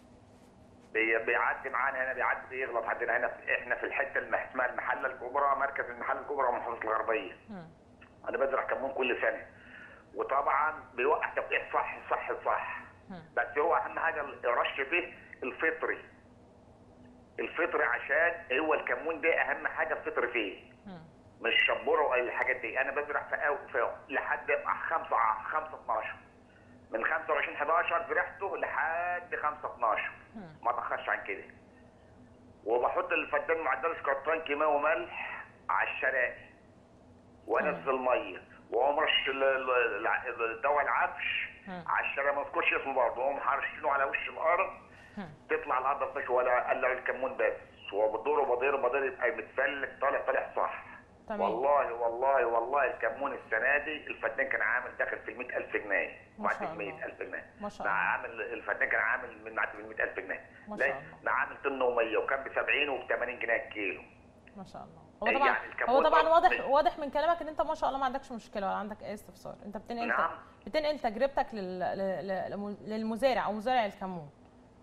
بي- بيعدي معانا هنا بيعدي بيغلط عندنا هنا في احنا في الحته اللي اسمها المحله الكبرى مركز المحله الكبرى محافظه الغربيه مم. انا بزرع كمون كل سنه وطبعا بيوقع توقيع صح صح صح مم. بس هو اهم حاجه الرش فيه الفطري الفطري عشان هو الكمون ده اهم حاجه الفطر فيه مم. مش شبوره ولا الحاجات دي انا بزرع في أو في لحد 5 5 12 من 25 11 زرعته لحد 5 12 مم. ما تاخرش عن كده وبحط الفدان معدل شكرتين كيماوي وملح على الشرائي وانزل ميه واقوم رش ال- ال- الع- دواء العفش مم. على الشارع ما اذكرش اسمه برضه واقوم حرشينه على وش الارض مم. تطلع الارض بتاعته ولا قلع الكمون بس وبدوره بدير بدير يبقى متفلت طالع طالع صح تمام. والله والله والله الكمون السنه دي الفدان كان عامل داخل في ال 100000 جنيه ما شاء معدي ال الله. 100000 جنيه ما شاء مع الله. عامل الفدان كان عامل من معدي ال 100000 جنيه ما لا، شاء الله. مع عامل طن و100 وكان ب 70 وب 80 جنيه الكيلو ما شاء الله هو يعني طبعا الكمون هو طبعا برضه واضح مش- واضح من كلامك ان انت ما شاء الله ما عندكش مشكله ولا عندك اي استفسار انت بتنقل نعم. بتنقل تجربتك لل... لل- للمزارع او مزارع الكمون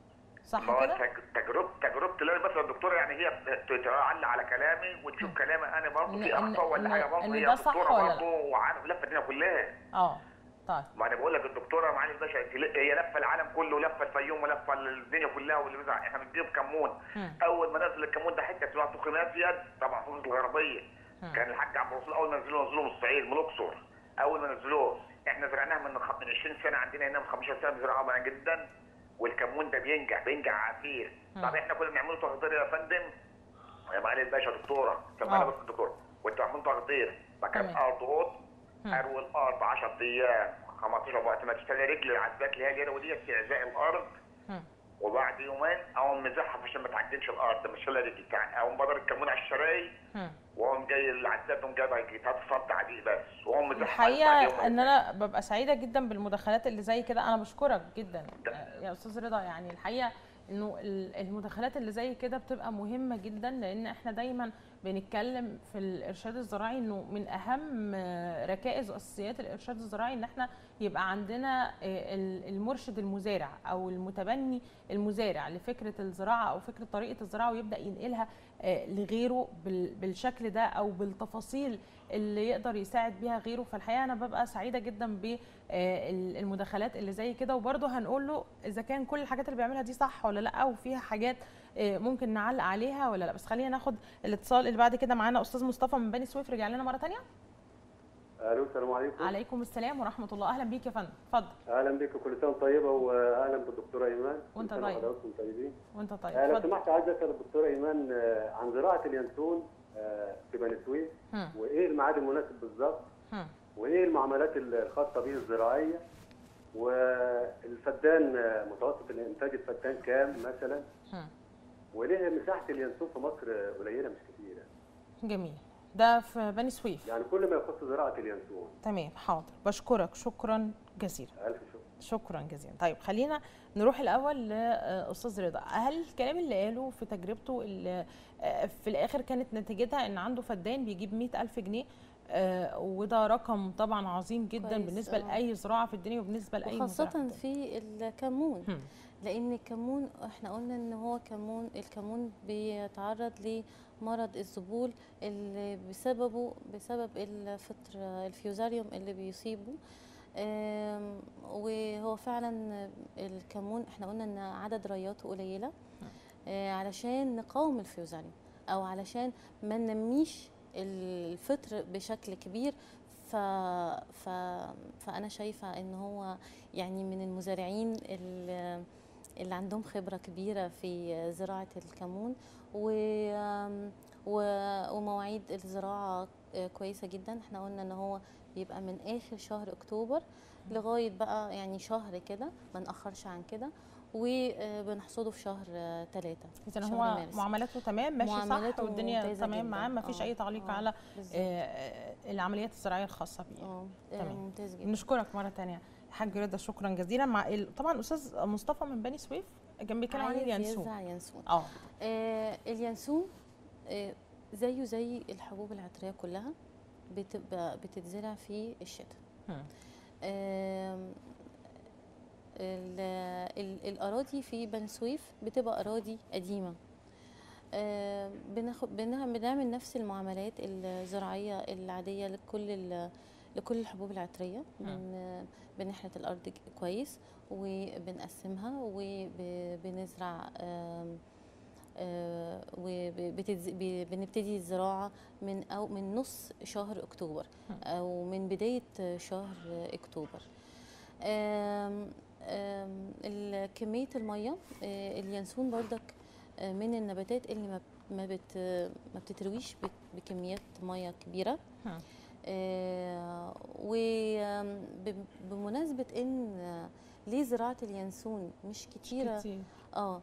صح ما هو كده تج- تجربه تجربتي اللي أنا مثلا الدكتوره يعني هي تتعلق على كلامي وتشوف كلامي انا برضه إن- في إن- اخطاء ولا إن- حاجه برضه إن هي ده صح دكتوره ولا لا؟ برضه وعارف لفه الدنيا كلها اه طيب ما انا بقول لك الدكتوره معالي الباشا هي لفه العالم كله ولفه الفيوم ولفه الدنيا كلها واللي بيزعل احنا بنجيب كمون مم. اول ما نزل الكمون ده حته اسمها تخيم ازيد طبعا في مصر الغربيه كان الحاج عبد الرسول اول ما نزلوه نزلوه من الصعيد من الاقصر اول ما نزلوه احنا زرعناها من خ- من 20 سنه عندنا هنا من 15 سنه بنزرعها معانا جدا والكمون ده بينجح بينجح عسير طب احنا كنا بنعمله تقدير يا فندم يا معالي الباشا دكتوره سمعنا آه. بس الدكتور كنت عاملين تقدير مكان تمام. ارض قط مم. اروي الارض 10 ايام 15 وقت ما تشتري رجل العزبات اللي هي اليد وديت في عزاء الارض مم. وبعد يومين اقوم مزحف عشان ما تعجنش الارض مش شايله رجلي يعني اقوم بدر الكمون على الشراي مم. واقوم جاي العزاب تقوم جايبها جيتات صد عادي بس واقوم مزحف الحقيقه ان انا ببقى سعيده جدا بالمداخلات اللي زي كده انا بشكرك جدا ده- آه، يا استاذ رضا يعني الحقيقه انه ال- المداخلات اللي زي كده بتبقى مهمه جدا لان احنا دايما بنتكلم في الارشاد الزراعي انه من اهم آه، ركائز واساسيات الارشاد الزراعي ان احنا يبقى عندنا آه، ال- المرشد المزارع او المتبني المزارع لفكره الزراعه او فكره طريقه الزراعه ويبدا ينقلها آه، لغيره بال- بالشكل ده او بالتفاصيل اللي يقدر يساعد بيها غيره فالحقيقه انا ببقى سعيده جدا بالمداخلات اللي زي كده وبرده هنقول له اذا كان كل الحاجات اللي بيعملها دي صح ولا لا او فيها حاجات آه، ممكن نعلق عليها ولا لا بس خلينا ناخد الاتصال اللي بعد كده معانا استاذ مصطفى من بني سويف رجع لنا مره ثانيه الو السلام عليكم عليكم السلام ورحمه الله اهلا بيك يا فندم اتفضل اهلا بك كل سنه طيبه واهلا بالدكتوره ايمان وأنت كل سنة طيب. وحضراتكم طيبين وانت طيب آه، لو اتفضل سمحت عايز اسال الدكتوره ايمان آه، عن زراعه اليانسون آه، في بني سويف هم، وايه الميعاد المناسب بالظبط هم. وايه المعاملات الخاصه به الزراعيه والفدان آه، متوسط الانتاج الفدان كام مثلا هم. وليه مساحه اليانسون في مصر آه، قليله مش كتيره جميل ده في بني سويف يعني كل ما يخص زراعه اليانسون تمام حاضر بشكرك شكرا جزيلا الف شكر شكرا جزيلا طيب خلينا نروح الاول لاستاذ رضا هل الكلام اللي قاله في تجربته اللي آه، في الاخر كانت نتيجتها ان عنده فدان بيجيب مئة ألف جنيه آه، وده رقم طبعا عظيم جدا كويس، بالنسبه آه. لاي زراعه في الدنيا وبالنسبه لاي مزرعة وخاصة في الدنيا. في الكمون هم. لان الكمون احنا قلنا ان هو كمون الكمون بيتعرض لمرض الذبول اللي بسببه بسبب الفطر الفيوزاريوم اللي بيصيبه آم، وهو فعلا الكمون احنا قلنا ان عدد رياته قليله آه، علشان نقاوم الفيوزاريوم او علشان ما ننميش الفطر بشكل كبير ف... ف... فانا شايفه ان هو يعني من المزارعين اللي اللي عندهم خبرة كبيرة في زراعة الكمون و... و... ومواعيد الزراعة كويسة جدا احنا قلنا ان هو بيبقى من اخر شهر اكتوبر لغاية بقى يعني شهر كده ما نأخرش عن كده وبنحصده في شهر ثلاثة اذا هو معاملاته تمام ماشي صح معاملاته والدنيا ممتازة تمام جداً. معاه ما فيش آه، اي تعليق آه، على بالظبط. آه، العمليات الزراعيه الخاصه بيه اه تمام. ممتاز جدا نشكرك مره تانية حاج رضا شكرا جزيلا مع ال... طبعا استاذ مصطفى من بني سويف كان بيتكلم عن عايز اليانسون يزرع ينسون اه آه اليانسون آه زيه زي الحبوب العطريه كلها بتبقى بتتزرع في الشتاء هم. آم، ال- ال- الأراضي في بني سويف بتبقى أراضي قديمة آم، بناخد بنع- بنعمل نفس المعاملات الزراعية العادية لكل ال- لكل الحبوب العطرية بن بنحرث الأرض ج- كويس وبنقسمها وبنزرع وبنبتدي الزراعة من أو من نص شهر أكتوبر أو من بداية شهر أكتوبر آم، آم، ال- كمية المية آه، اليانسون برضك آه، من النباتات اللي ما ب- ما بت ما بتترويش بك- بكميات مية كبيرة هم. وبمناسبة ان آه، ليه زراعة اليانسون مش كتيرة كتير. اه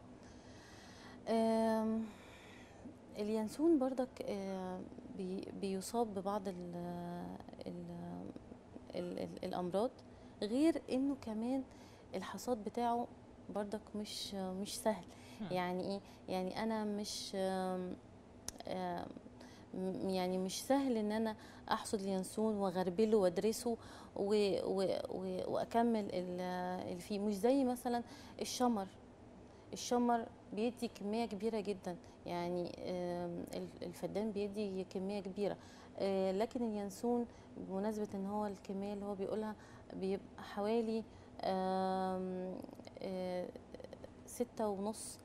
آم، اليانسون برضك آه، بي- بيصاب ببعض ال ال ال ال الامراض غير انه كمان الحصاد بتاعه برضك مش مش سهل هم. يعني ايه يعني انا مش آم، آم، م- يعني مش سهل ان انا احصد اليانسون واغربله وادرسه و و و واكمل ال- اللي فيه مش زي مثلا الشمر الشمر بيدي كميه كبيره جدا يعني آم، الف- الفدان بيدي كميه كبيره آه، لكن اليانسون بمناسبه ان هو الكميه اللي هو بيقولها بيبقى حوالي آم، آه، ستة ونص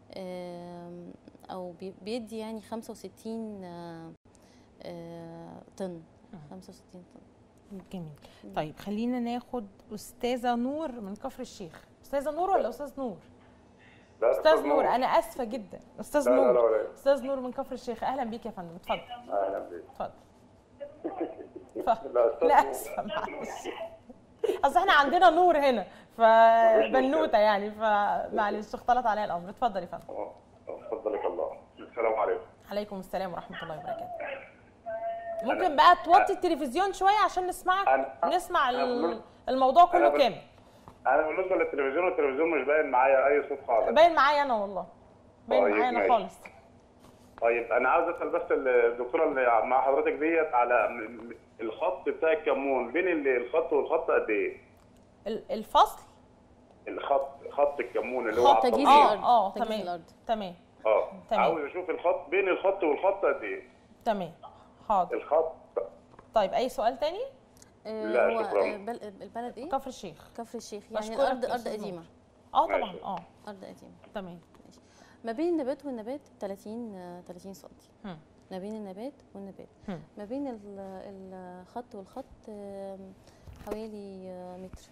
آم، او بي- بيدي يعني 65 آه، آه، طن 65 طن جميل طيب خلينا ناخد استاذه نور من كفر الشيخ استاذه نور ولا استاذ نور لا استاذ نور انا اسفه جدا استاذ لا لا لا نور ولا استاذ نور من كفر الشيخ اهلا بيك يا فندم اتفضل اهلا بك اتفضل اتفضل لا أستاذ لا نور. اسفه معلش اصل احنا عندنا نور هنا فبنوته يعني فمعلش اختلط عليا الامر اتفضل يا فندم اه، فضلك الله السلام عليكم عليكم السلام ورحمه الله وبركاته ممكن بقى توطي التلفزيون شويه عشان نسمعك أنا- نسمع أنا ال- بقول- الموضوع كله أنا بقول- كامل انا بالنسبه للتلفزيون التلفزيون مش باين معايا اي صوت خالص باين معايا انا والله باين طيب، معايا انا ماشي. خالص طيب انا عاوز اسال بس الدكتوره اللي مع حضرتك ديت على م- م- الخط بتاع الكمون بين ال- الخط والخط قد ايه؟ ال- الفصل الخط خط الكمون اللي هو خط على تجهيز الطريق. الأرض. اه اه تجهيز تمام الأرض. تمام اه تمام. عاوز اشوف الخط بين الخط والخط قد ايه؟ تمام حاضر الخط طيب اي سؤال تاني آه، لا، هو شكراً. آه، بل- البلد ايه؟ كفر الشيخ كفر الشيخ يعني بشكرك الارض يا ارض أستاذ قديمه اه طبعا ماشي. اه ارض قديمه تمام ما بين النبات والنبات 30 آه، 30 سم هم. ما بين النبات والنبات هم. ما بين ال- الخط والخط آم، حوالي آه، متر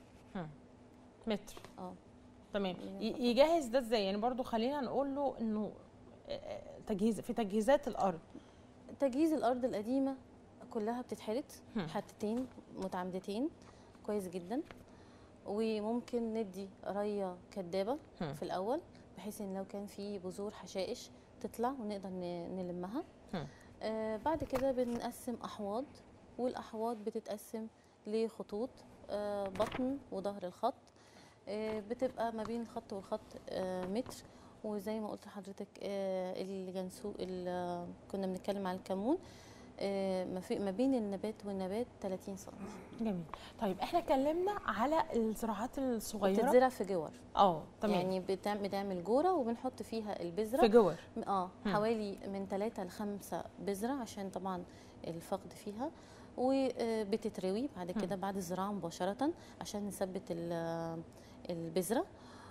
متر اه تمام من ي- يجهز ده ازاي يعني برضو خلينا نقول له انه آه، آه، تجهيز في تجهيزات الارض تجهيز الارض القديمه كلها بتتحرت هم. حتتين متعمدتين كويس جدا وممكن ندي ريه كدابه هم. في الاول بحيث ان لو كان في بذور حشائش تطلع ونقدر ن- نلمها هم. آه بعد كده بنقسم احواض والاحواض بتتقسم لخطوط آه بطن وظهر الخط آه بتبقى ما بين الخط والخط آه متر وزي ما قلت لحضرتك آه الجنسو ال- كنا بنتكلم على الكمون آه ما, في ما بين النبات والنبات 30 سم جميل طيب احنا اتكلمنا على الزراعات الصغيره بتتزرع في جور اه تمام يعني بتعم- بنعمل جوره وبنحط فيها البذره في جوه اه مم. حوالي من ثلاثة لخمسة بذرة عشان طبعا الفقد فيها وبتتروي بعد كده بعد الزراعة مباشرة عشان نثبت ال- البذرة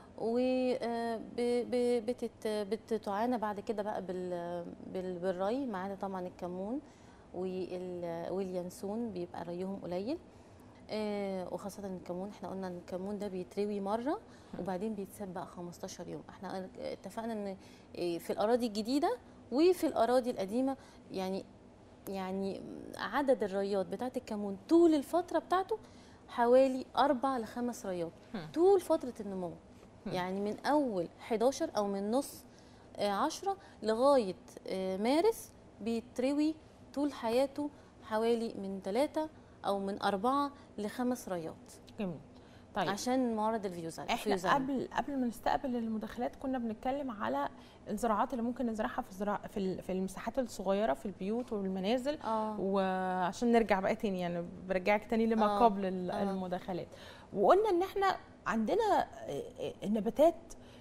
وبتتعانى بعد كده بقى بال- بال- بالري ما عدا طبعا الكمون وال- واليانسون بيبقى ريهم قليل آه، وخاصة الكمون احنا قلنا ان الكمون ده بيتروي مرة وبعدين بيتساب بقى 15 يوم احنا اتفقنا ان آه، في الأراضي الجديدة وفي الأراضي القديمة يعني يعني عدد الريات بتاعت الكمون طول الفترة بتاعته حوالي أربع لخمس ريات هم. طول فترة النمو يعني من أول 11 أو من نص آه، عشرة لغاية آه، مارس بيتروي طول حياته حوالي من ثلاثة أو من أربعة لخمس ريات جميل طيب عشان موارد الفيوزان احنا فيوزان. قبل قبل ما نستقبل المداخلات كنا بنتكلم على الزراعات اللي ممكن نزرعها في الزراعة في ال- في المساحات الصغيره في البيوت والمنازل اه وعشان نرجع بقى تاني يعني برجعك تاني لما آه، قبل ال- آه. المداخلات وقلنا ان احنا عندنا آه، آه، النباتات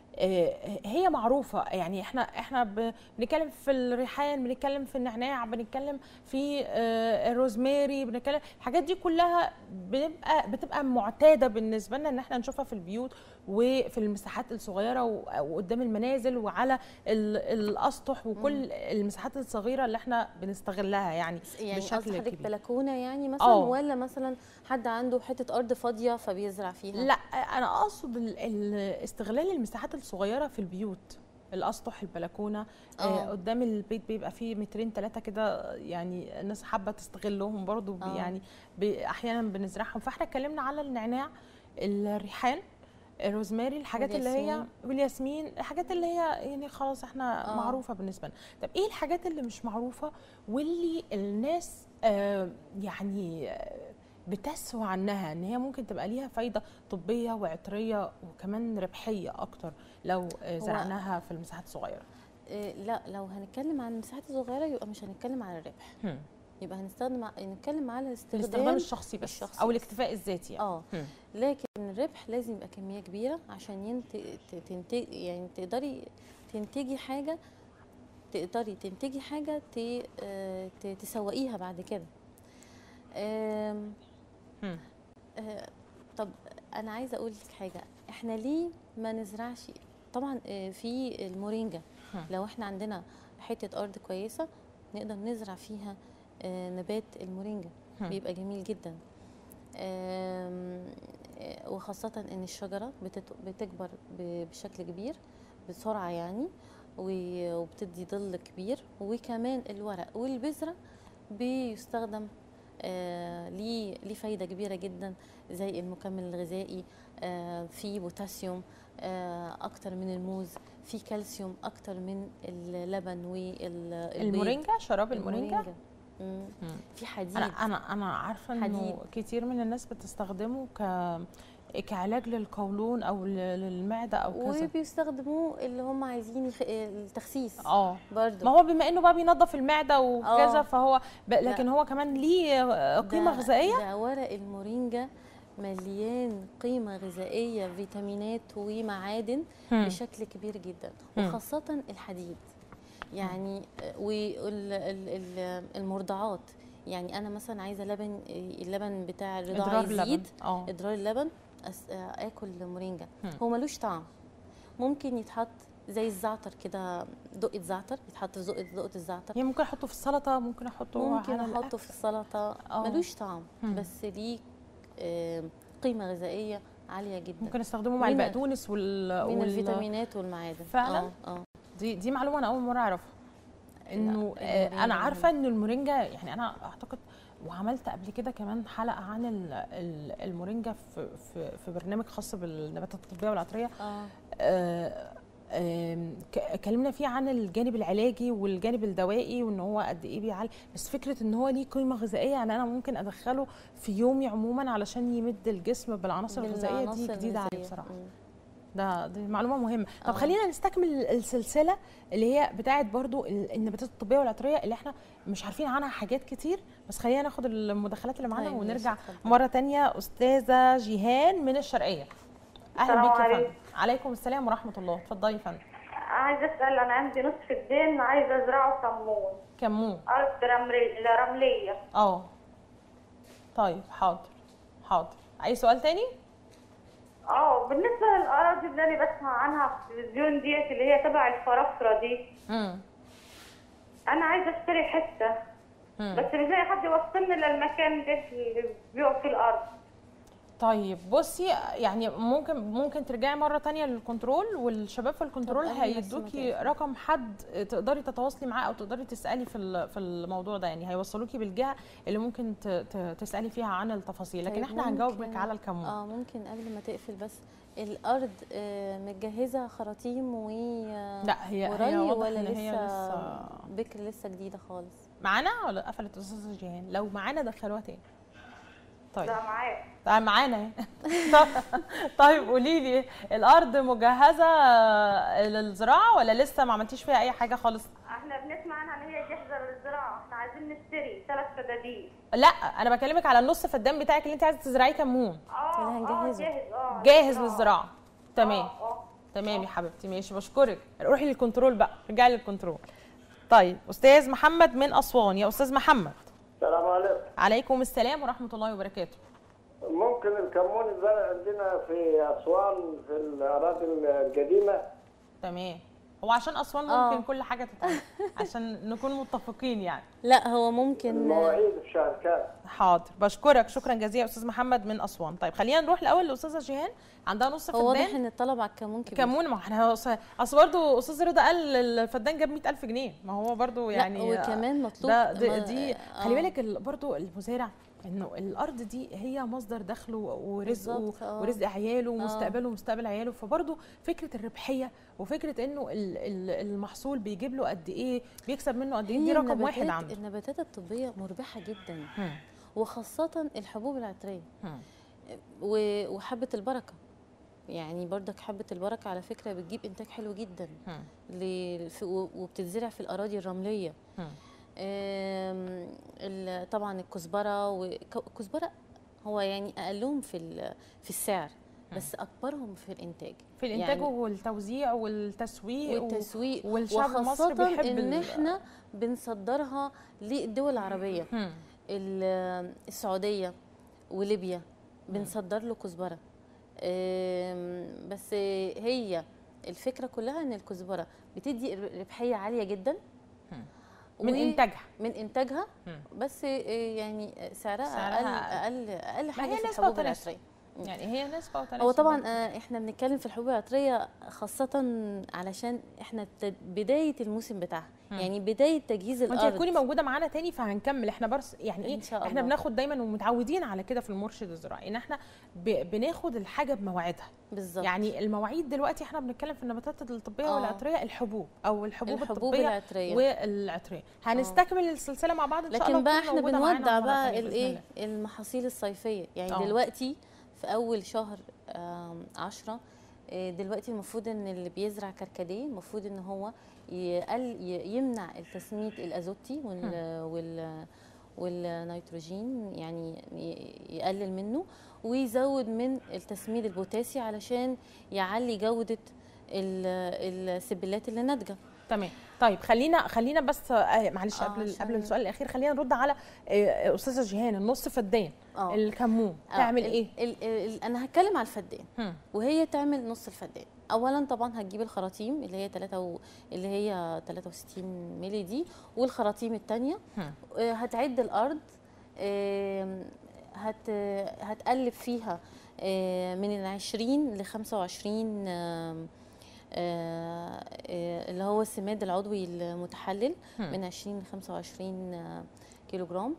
آه، هي معروفه يعني احنا احنا ب- بنتكلم في الريحان بنتكلم في النعناع بنتكلم في آه، الروزماري بنتكلم الحاجات دي كلها بنبقى بتبقى معتاده بالنسبه لنا ان احنا نشوفها في البيوت وفي المساحات الصغيره و- وقدام المنازل وعلى ال- الاسطح وكل المساحات الصغيره اللي احنا بنستغلها يعني يعني بشكل قصدي حضرتك كبير. بلكونه يعني مثلا آه. ولا مثلا حد عنده حته ارض فاضيه فبيزرع فيها لا انا اقصد ال- ال- استغلال المساحات الصغيره في البيوت الاسطح البلكونه آه. آه. قدام البيت بيبقى فيه مترين ثلاثه كده يعني الناس حابه تستغلهم برضو بي- آه. يعني بي- احيانا بنزرعهم فاحنا اتكلمنا على النعناع الريحان الروزماري الحاجات اللي هي والياسمين. والياسمين الحاجات اللي هي يعني خلاص احنا آه. معروفه بالنسبه لنا طب ايه الحاجات اللي مش معروفه واللي الناس آه يعني آه، بتسهو عنها ان هي ممكن تبقى ليها فايده طبيه وعطريه وكمان ربحيه اكتر لو آه، هو- زرعناها في المساحات الصغيره إيه لا لو هنتكلم عن المساحات الصغيره يبقى مش هنتكلم عن الربح هم. يبقى هنستخدم ع- نتكلم على الاستخدام الاستخدام الشخصي بس الشخصي او بس. الاكتفاء الذاتي يعني. اه مم. لكن الربح لازم يبقى كميه كبيره عشان ينت... ت- تنتج يعني تقدري تنتجي حاجه تقدري تنتجي حاجه ت... آه، ت- تسوقيها بعد كده آم، مم. آه، طب انا عايزه اقول لك حاجه احنا ليه ما نزرعش طبعا آه، في المورينجا هم. لو احنا عندنا حته ارض كويسه نقدر نزرع فيها آه، نبات المورينجا هم. بيبقى جميل جدا آم، آه، وخاصة إن الشجرة بتت- بتكبر ب- بشكل كبير بسرعة يعني و- وبتدي ظل كبير وكمان الورق والبذرة بيستخدم آه، ليه ليه فايدة كبيرة جدا زي المكمل الغذائي آه، فيه بوتاسيوم آه، أكتر من الموز فيه كالسيوم أكتر من اللبن والبيض المورينجا شراب المورينجا مم. مم. في حديد انا انا انا عارفه انه حديد. كتير من الناس بتستخدمه ك كعلاج للقولون او ل- للمعده او كذا وبيستخدموه اللي هم عايزين يخ... التخسيس اه برضو ما هو بما انه بقى بينظف المعده وكذا آه. فهو ب... لكن هو كمان ليه آه، قيمه ده- غذائيه ده ورق المورينجا مليان قيمة غذائية فيتامينات ومعادن مم. بشكل كبير جدا مم. وخاصة الحديد يعني والمرضعات يعني أنا مثلا عايزة لبن اللبن بتاع الرضاعة اضرار لبن يزيد اه إدرار اللبن أس- آكل مورينجا مم. هو ملوش طعم ممكن يتحط زي الزعتر كده دقة زعتر يتحط في دقة دقة الزعتر يعني ممكن احطه في السلطه ممكن احطه ممكن على احطه في السلطه آه. ملوش طعم مم. بس ليه آه، قيمه غذائيه عاليه جدا ممكن استخدمه مع من- البقدونس وال... من وال... الفيتامينات والمعادن فعلاً؟ اه اه دي دي معلومه انا اول مره اعرفها انه آه، المورينجا انا عارفه ان المورينجا يعني انا اعتقد وعملت قبل كده كمان حلقه عن ال- ال- المورينجا في في في برنامج خاص بالنباتات الطبيه والعطريه اه آه، آم، ك- اتكلمنا فيه عن الجانب العلاجي والجانب الدوائي وان هو قد ايه بيعالج بس فكره ان هو ليه قيمه غذائيه يعني انا ممكن ادخله في يومي عموما علشان يمد الجسم بالعناصر الغذائيه دي بالعناصر جديده عليه الغذائية. بصراحه مم. ده دي معلومه مهمه طب آه. خلينا نستكمل السلسله اللي هي بتاعت برضو ال- النباتات الطبيه والعطريه اللي احنا مش عارفين عنها حاجات كتير بس خلينا ناخد المداخلات اللي معانا طيب، ماشي، ونرجع اتفضل. مره تانية استاذه جيهان من الشرقيه اهلا السلام بيك يا عليكم. فندم عليكم السلام ورحمه الله اتفضلي يا فندم عايزة أسأل أنا عندي نصف الدين عايزة أزرعه كمون كمون أرض رملي- رملية اه طيب حاضر حاضر اي سؤال تاني اه بالنسبة للأراضي اللي أنا بسمع عنها في التلفزيون ديت اللي هي تبع الفرافرة دي امم أنا عايزة أشتري حتة مم. بس مش لاقي حد يوصلني للمكان ده اللي بيقع فيه الأرض طيب بصي يعني ممكن ممكن ترجعي مره تانية للكنترول والشباب في الكنترول طب أنا بس هيدوكي مكان. رقم حد تقدري تتواصلي معاه او تقدري تسالي في ال- في الموضوع ده يعني هيوصلوكي بالجهه اللي ممكن ت- ت- تسالي فيها عن التفاصيل لكن طيب احنا هنجاوبك ممكن- على الكمون اه ممكن قبل ما تقفل بس الارض آه، متجهزه خراطيم و آه، لا هي وري هي واضح ولا ان لسه, هي لسه بكر لسه جديده خالص معانا ولا قفلت استاذه جيهان لو معانا دخلوها تاني طيب لا معاك طيب معانا اهي. طيب قولي لي الارض مجهزه للزراعه ولا لسه ما عملتيش فيها اي حاجه خالص احنا بنسمع عنها ان هي جاهزة للزراعة احنا عايزين نشتري ثلاث فدادين لا انا بكلمك على النص فدان بتاعك اللي انت عايزه تزرعيه كمون اه اللي اه هنجهزه. جاهز اه جاهز للزراعه تمام اه اه تمام يا حبيبتي ماشي بشكرك روحي للكنترول بقى رجعي للكنترول طيب استاذ محمد من اسوان يا استاذ محمد السلام عليكم عليكم السلام ورحمه الله وبركاته ممكن الكمون الزرع عندنا في اسوان في الاراضي القديمه تمام هو عشان اسوان آه. ممكن كل حاجه تتعمل عشان نكون متفقين يعني لا هو ممكن المواعيد في شهر كام حاضر بشكرك شكرا جزيلا استاذ محمد من اسوان طيب خلينا نروح الاول لاستاذه جيهان عندها نص هو واضح فدان ان الطلب على الكمون كبير كمون ما احنا أص- اصل برضه استاذ رضا قال الفدان جاب 100000 جنيه ما هو برضه يعني لا وكمان مطلوب ده دي, ما- دي آه. خلي بالك ال- برضو المزارع انه الارض دي هي مصدر دخله ورزقه بالظبط، آه. ورزق عياله ومستقبله ومستقبل عياله فبرضو فكره الربحيه وفكره انه ال- ال- المحصول بيجيب له قد ايه بيكسب منه قد ايه هي دي رقم واحد النباتات- عنده النباتات الطبيه مربحه جدا هم، وخاصه الحبوب العطريه هم. و- وحبه البركه يعني برضك حبه البركه على فكره بتجيب انتاج حلو جدا هم، ل- في- و- وبتتزرع في الاراضي الرمليه هم. آم، ال- طبعا الكزبره والكزبره هو يعني اقلهم في ال- في السعر بس اكبرهم في الانتاج في الانتاج يعني والتوزيع والتسويق و- والتسويق والشعب المصري وخاصة بيحب ان ال- احنا بنصدرها للدول العربيه هم. ال- السعوديه وليبيا بنصدر له كزبره آم، بس هي الفكره كلها ان الكزبره بتدي ربحيه عاليه جدا من و- انتاجها من انتاجها مم. بس يعني سعرها, سعرها اقل اقل اقل حاجه هي في نسبة الحبوب وتناسب. العطريه يعني هي نسبه وتناسب هو طبعا آه، احنا بنتكلم في الحبوب العطريه خاصه علشان احنا ت- بدايه الموسم بتاعها مم. يعني بدايه تجهيز وانت الارض هتكوني موجوده معانا تاني فهنكمل احنا برس يعني ايه إن شاء احنا الله. بناخد دايما ومتعودين على كده في المرشد الزراعي ان احنا ب... بناخد الحاجه بمواعيدها بالظبط يعني المواعيد دلوقتي احنا بنتكلم في النباتات الطبيه آه. والعطريه الحبوب او الحبوب, الحبوب الطبيه العطريه والعطريه هنستكمل السلسله مع بعض ان شاء الله لكن بقى وتكوني احنا موجودة معانا بنودع مرة بقى تانية بإذن الايه الله. المحاصيل الصيفيه يعني آه. دلوقتي في اول شهر آم، عشرة آه، دلوقتي المفروض ان اللي بيزرع كركديه المفروض ان هو يقل ي- يمنع التسميد الازوتي وال وال والنيتروجين يعني ي- يقلل منه ويزود من التسميد البوتاسي علشان يعلي جوده ال- السبلات اللي ناتجه تمام طيب خلينا خلينا بس آه معلش آه، قبل عشان- قبل السؤال الاخير خلينا نرد على آه، استاذه جيهان النص فدان آه. الكمون آه، تعمل ال- ايه ال ال انا هتكلم على الفدان هم. وهي تعمل نص الفدان اولا طبعا هتجيب الخراطيم اللي هي 3 و... اللي هي 63 مللي دي والخراطيم الثانيه هم. هتعد الارض آم، هت هتقلب فيها آه، من ال 20 ل 25 آم، آه، آه، اللي هو السماد العضوي المتحلل هم. من 20 ل 25 آه، كيلو جرام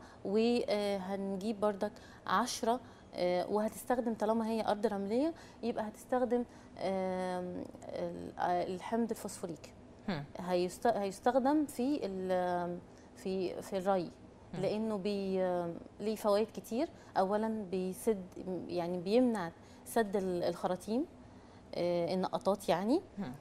وهنجيب بردك 10 آه، وهتستخدم طالما هي ارض رمليه يبقى هتستخدم آم، ال- آه، الحمض الفوسفوريك هم. هيست- هيستخدم في ال- في في الري لانه بي ليه فوائد كتير اولا بيسد يعني بيمنع سد ال- الخراطيم آه، النقطات يعني هم.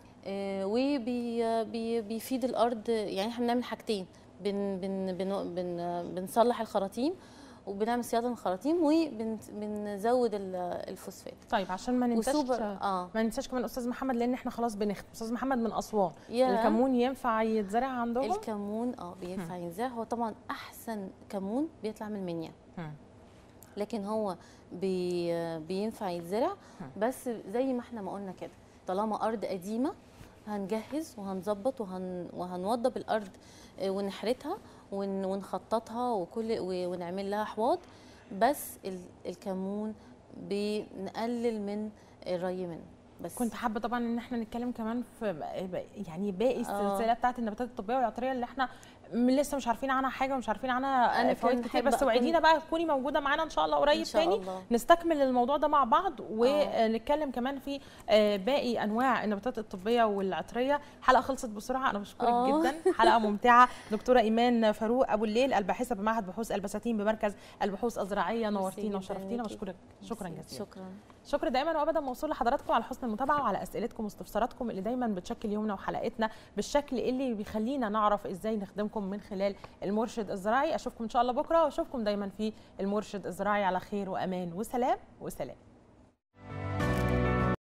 وبيفيد الارض يعني احنا بنعمل حاجتين بن بن بن بن بنصلح الخراطيم وبنعمل صيانه للخراطيم وبنزود الفوسفات طيب عشان ما ننساش وسوبر اه ما ننساش كمان استاذ محمد لان احنا خلاص بنختم استاذ محمد من اسوان يا الكمون ينفع يتزرع عندهم الكمون اه بينفع ينزرع هو طبعا احسن كمون بيطلع من المنيا هم. لكن هو بي بينفع يتزرع بس زي ما احنا ما قلنا كده طالما ارض قديمه هنجهز وهنظبط وهن وهنوضب الارض آه، ونحرتها ون- ونخططها وكل و- ونعمل لها حواض بس ال- الكمون بنقلل من الري منه بس كنت حابه طبعا ان احنا نتكلم كمان في يعني باقي السلسله بتاعت النباتات الطبيه والعطريه اللي احنا م- لسه مش عارفين عنها حاجه ومش عارفين عنها أنا فوائد كنت كتير حابة بس أكون- وعدينا بقى تكوني موجوده معانا ان شاء الله قريب إن شاء تاني الله. نستكمل الموضوع ده مع بعض ونتكلم كمان في آه، باقي انواع النباتات الطبيه والعطريه حلقه خلصت بسرعه انا بشكرك آه. جدا حلقه ممتعه دكتوره ايمان فاروق ابو الليل الباحثه بمعهد بحوث البساتين بمركز البحوث الزراعيه نورتينا جداً وشرفتينا ليكي. بشكرك شكرا جزيلا شكرا شكر دايما وابدا موصول لحضراتكم على حسن المتابعه وعلى اسئلتكم واستفساراتكم اللي دايما بتشكل يومنا وحلقتنا بالشكل اللي بيخلينا نعرف ازاي نخدمكم من خلال المرشد الزراعي اشوفكم ان شاء الله بكره واشوفكم دايما في المرشد الزراعي على خير وامان وسلام وسلام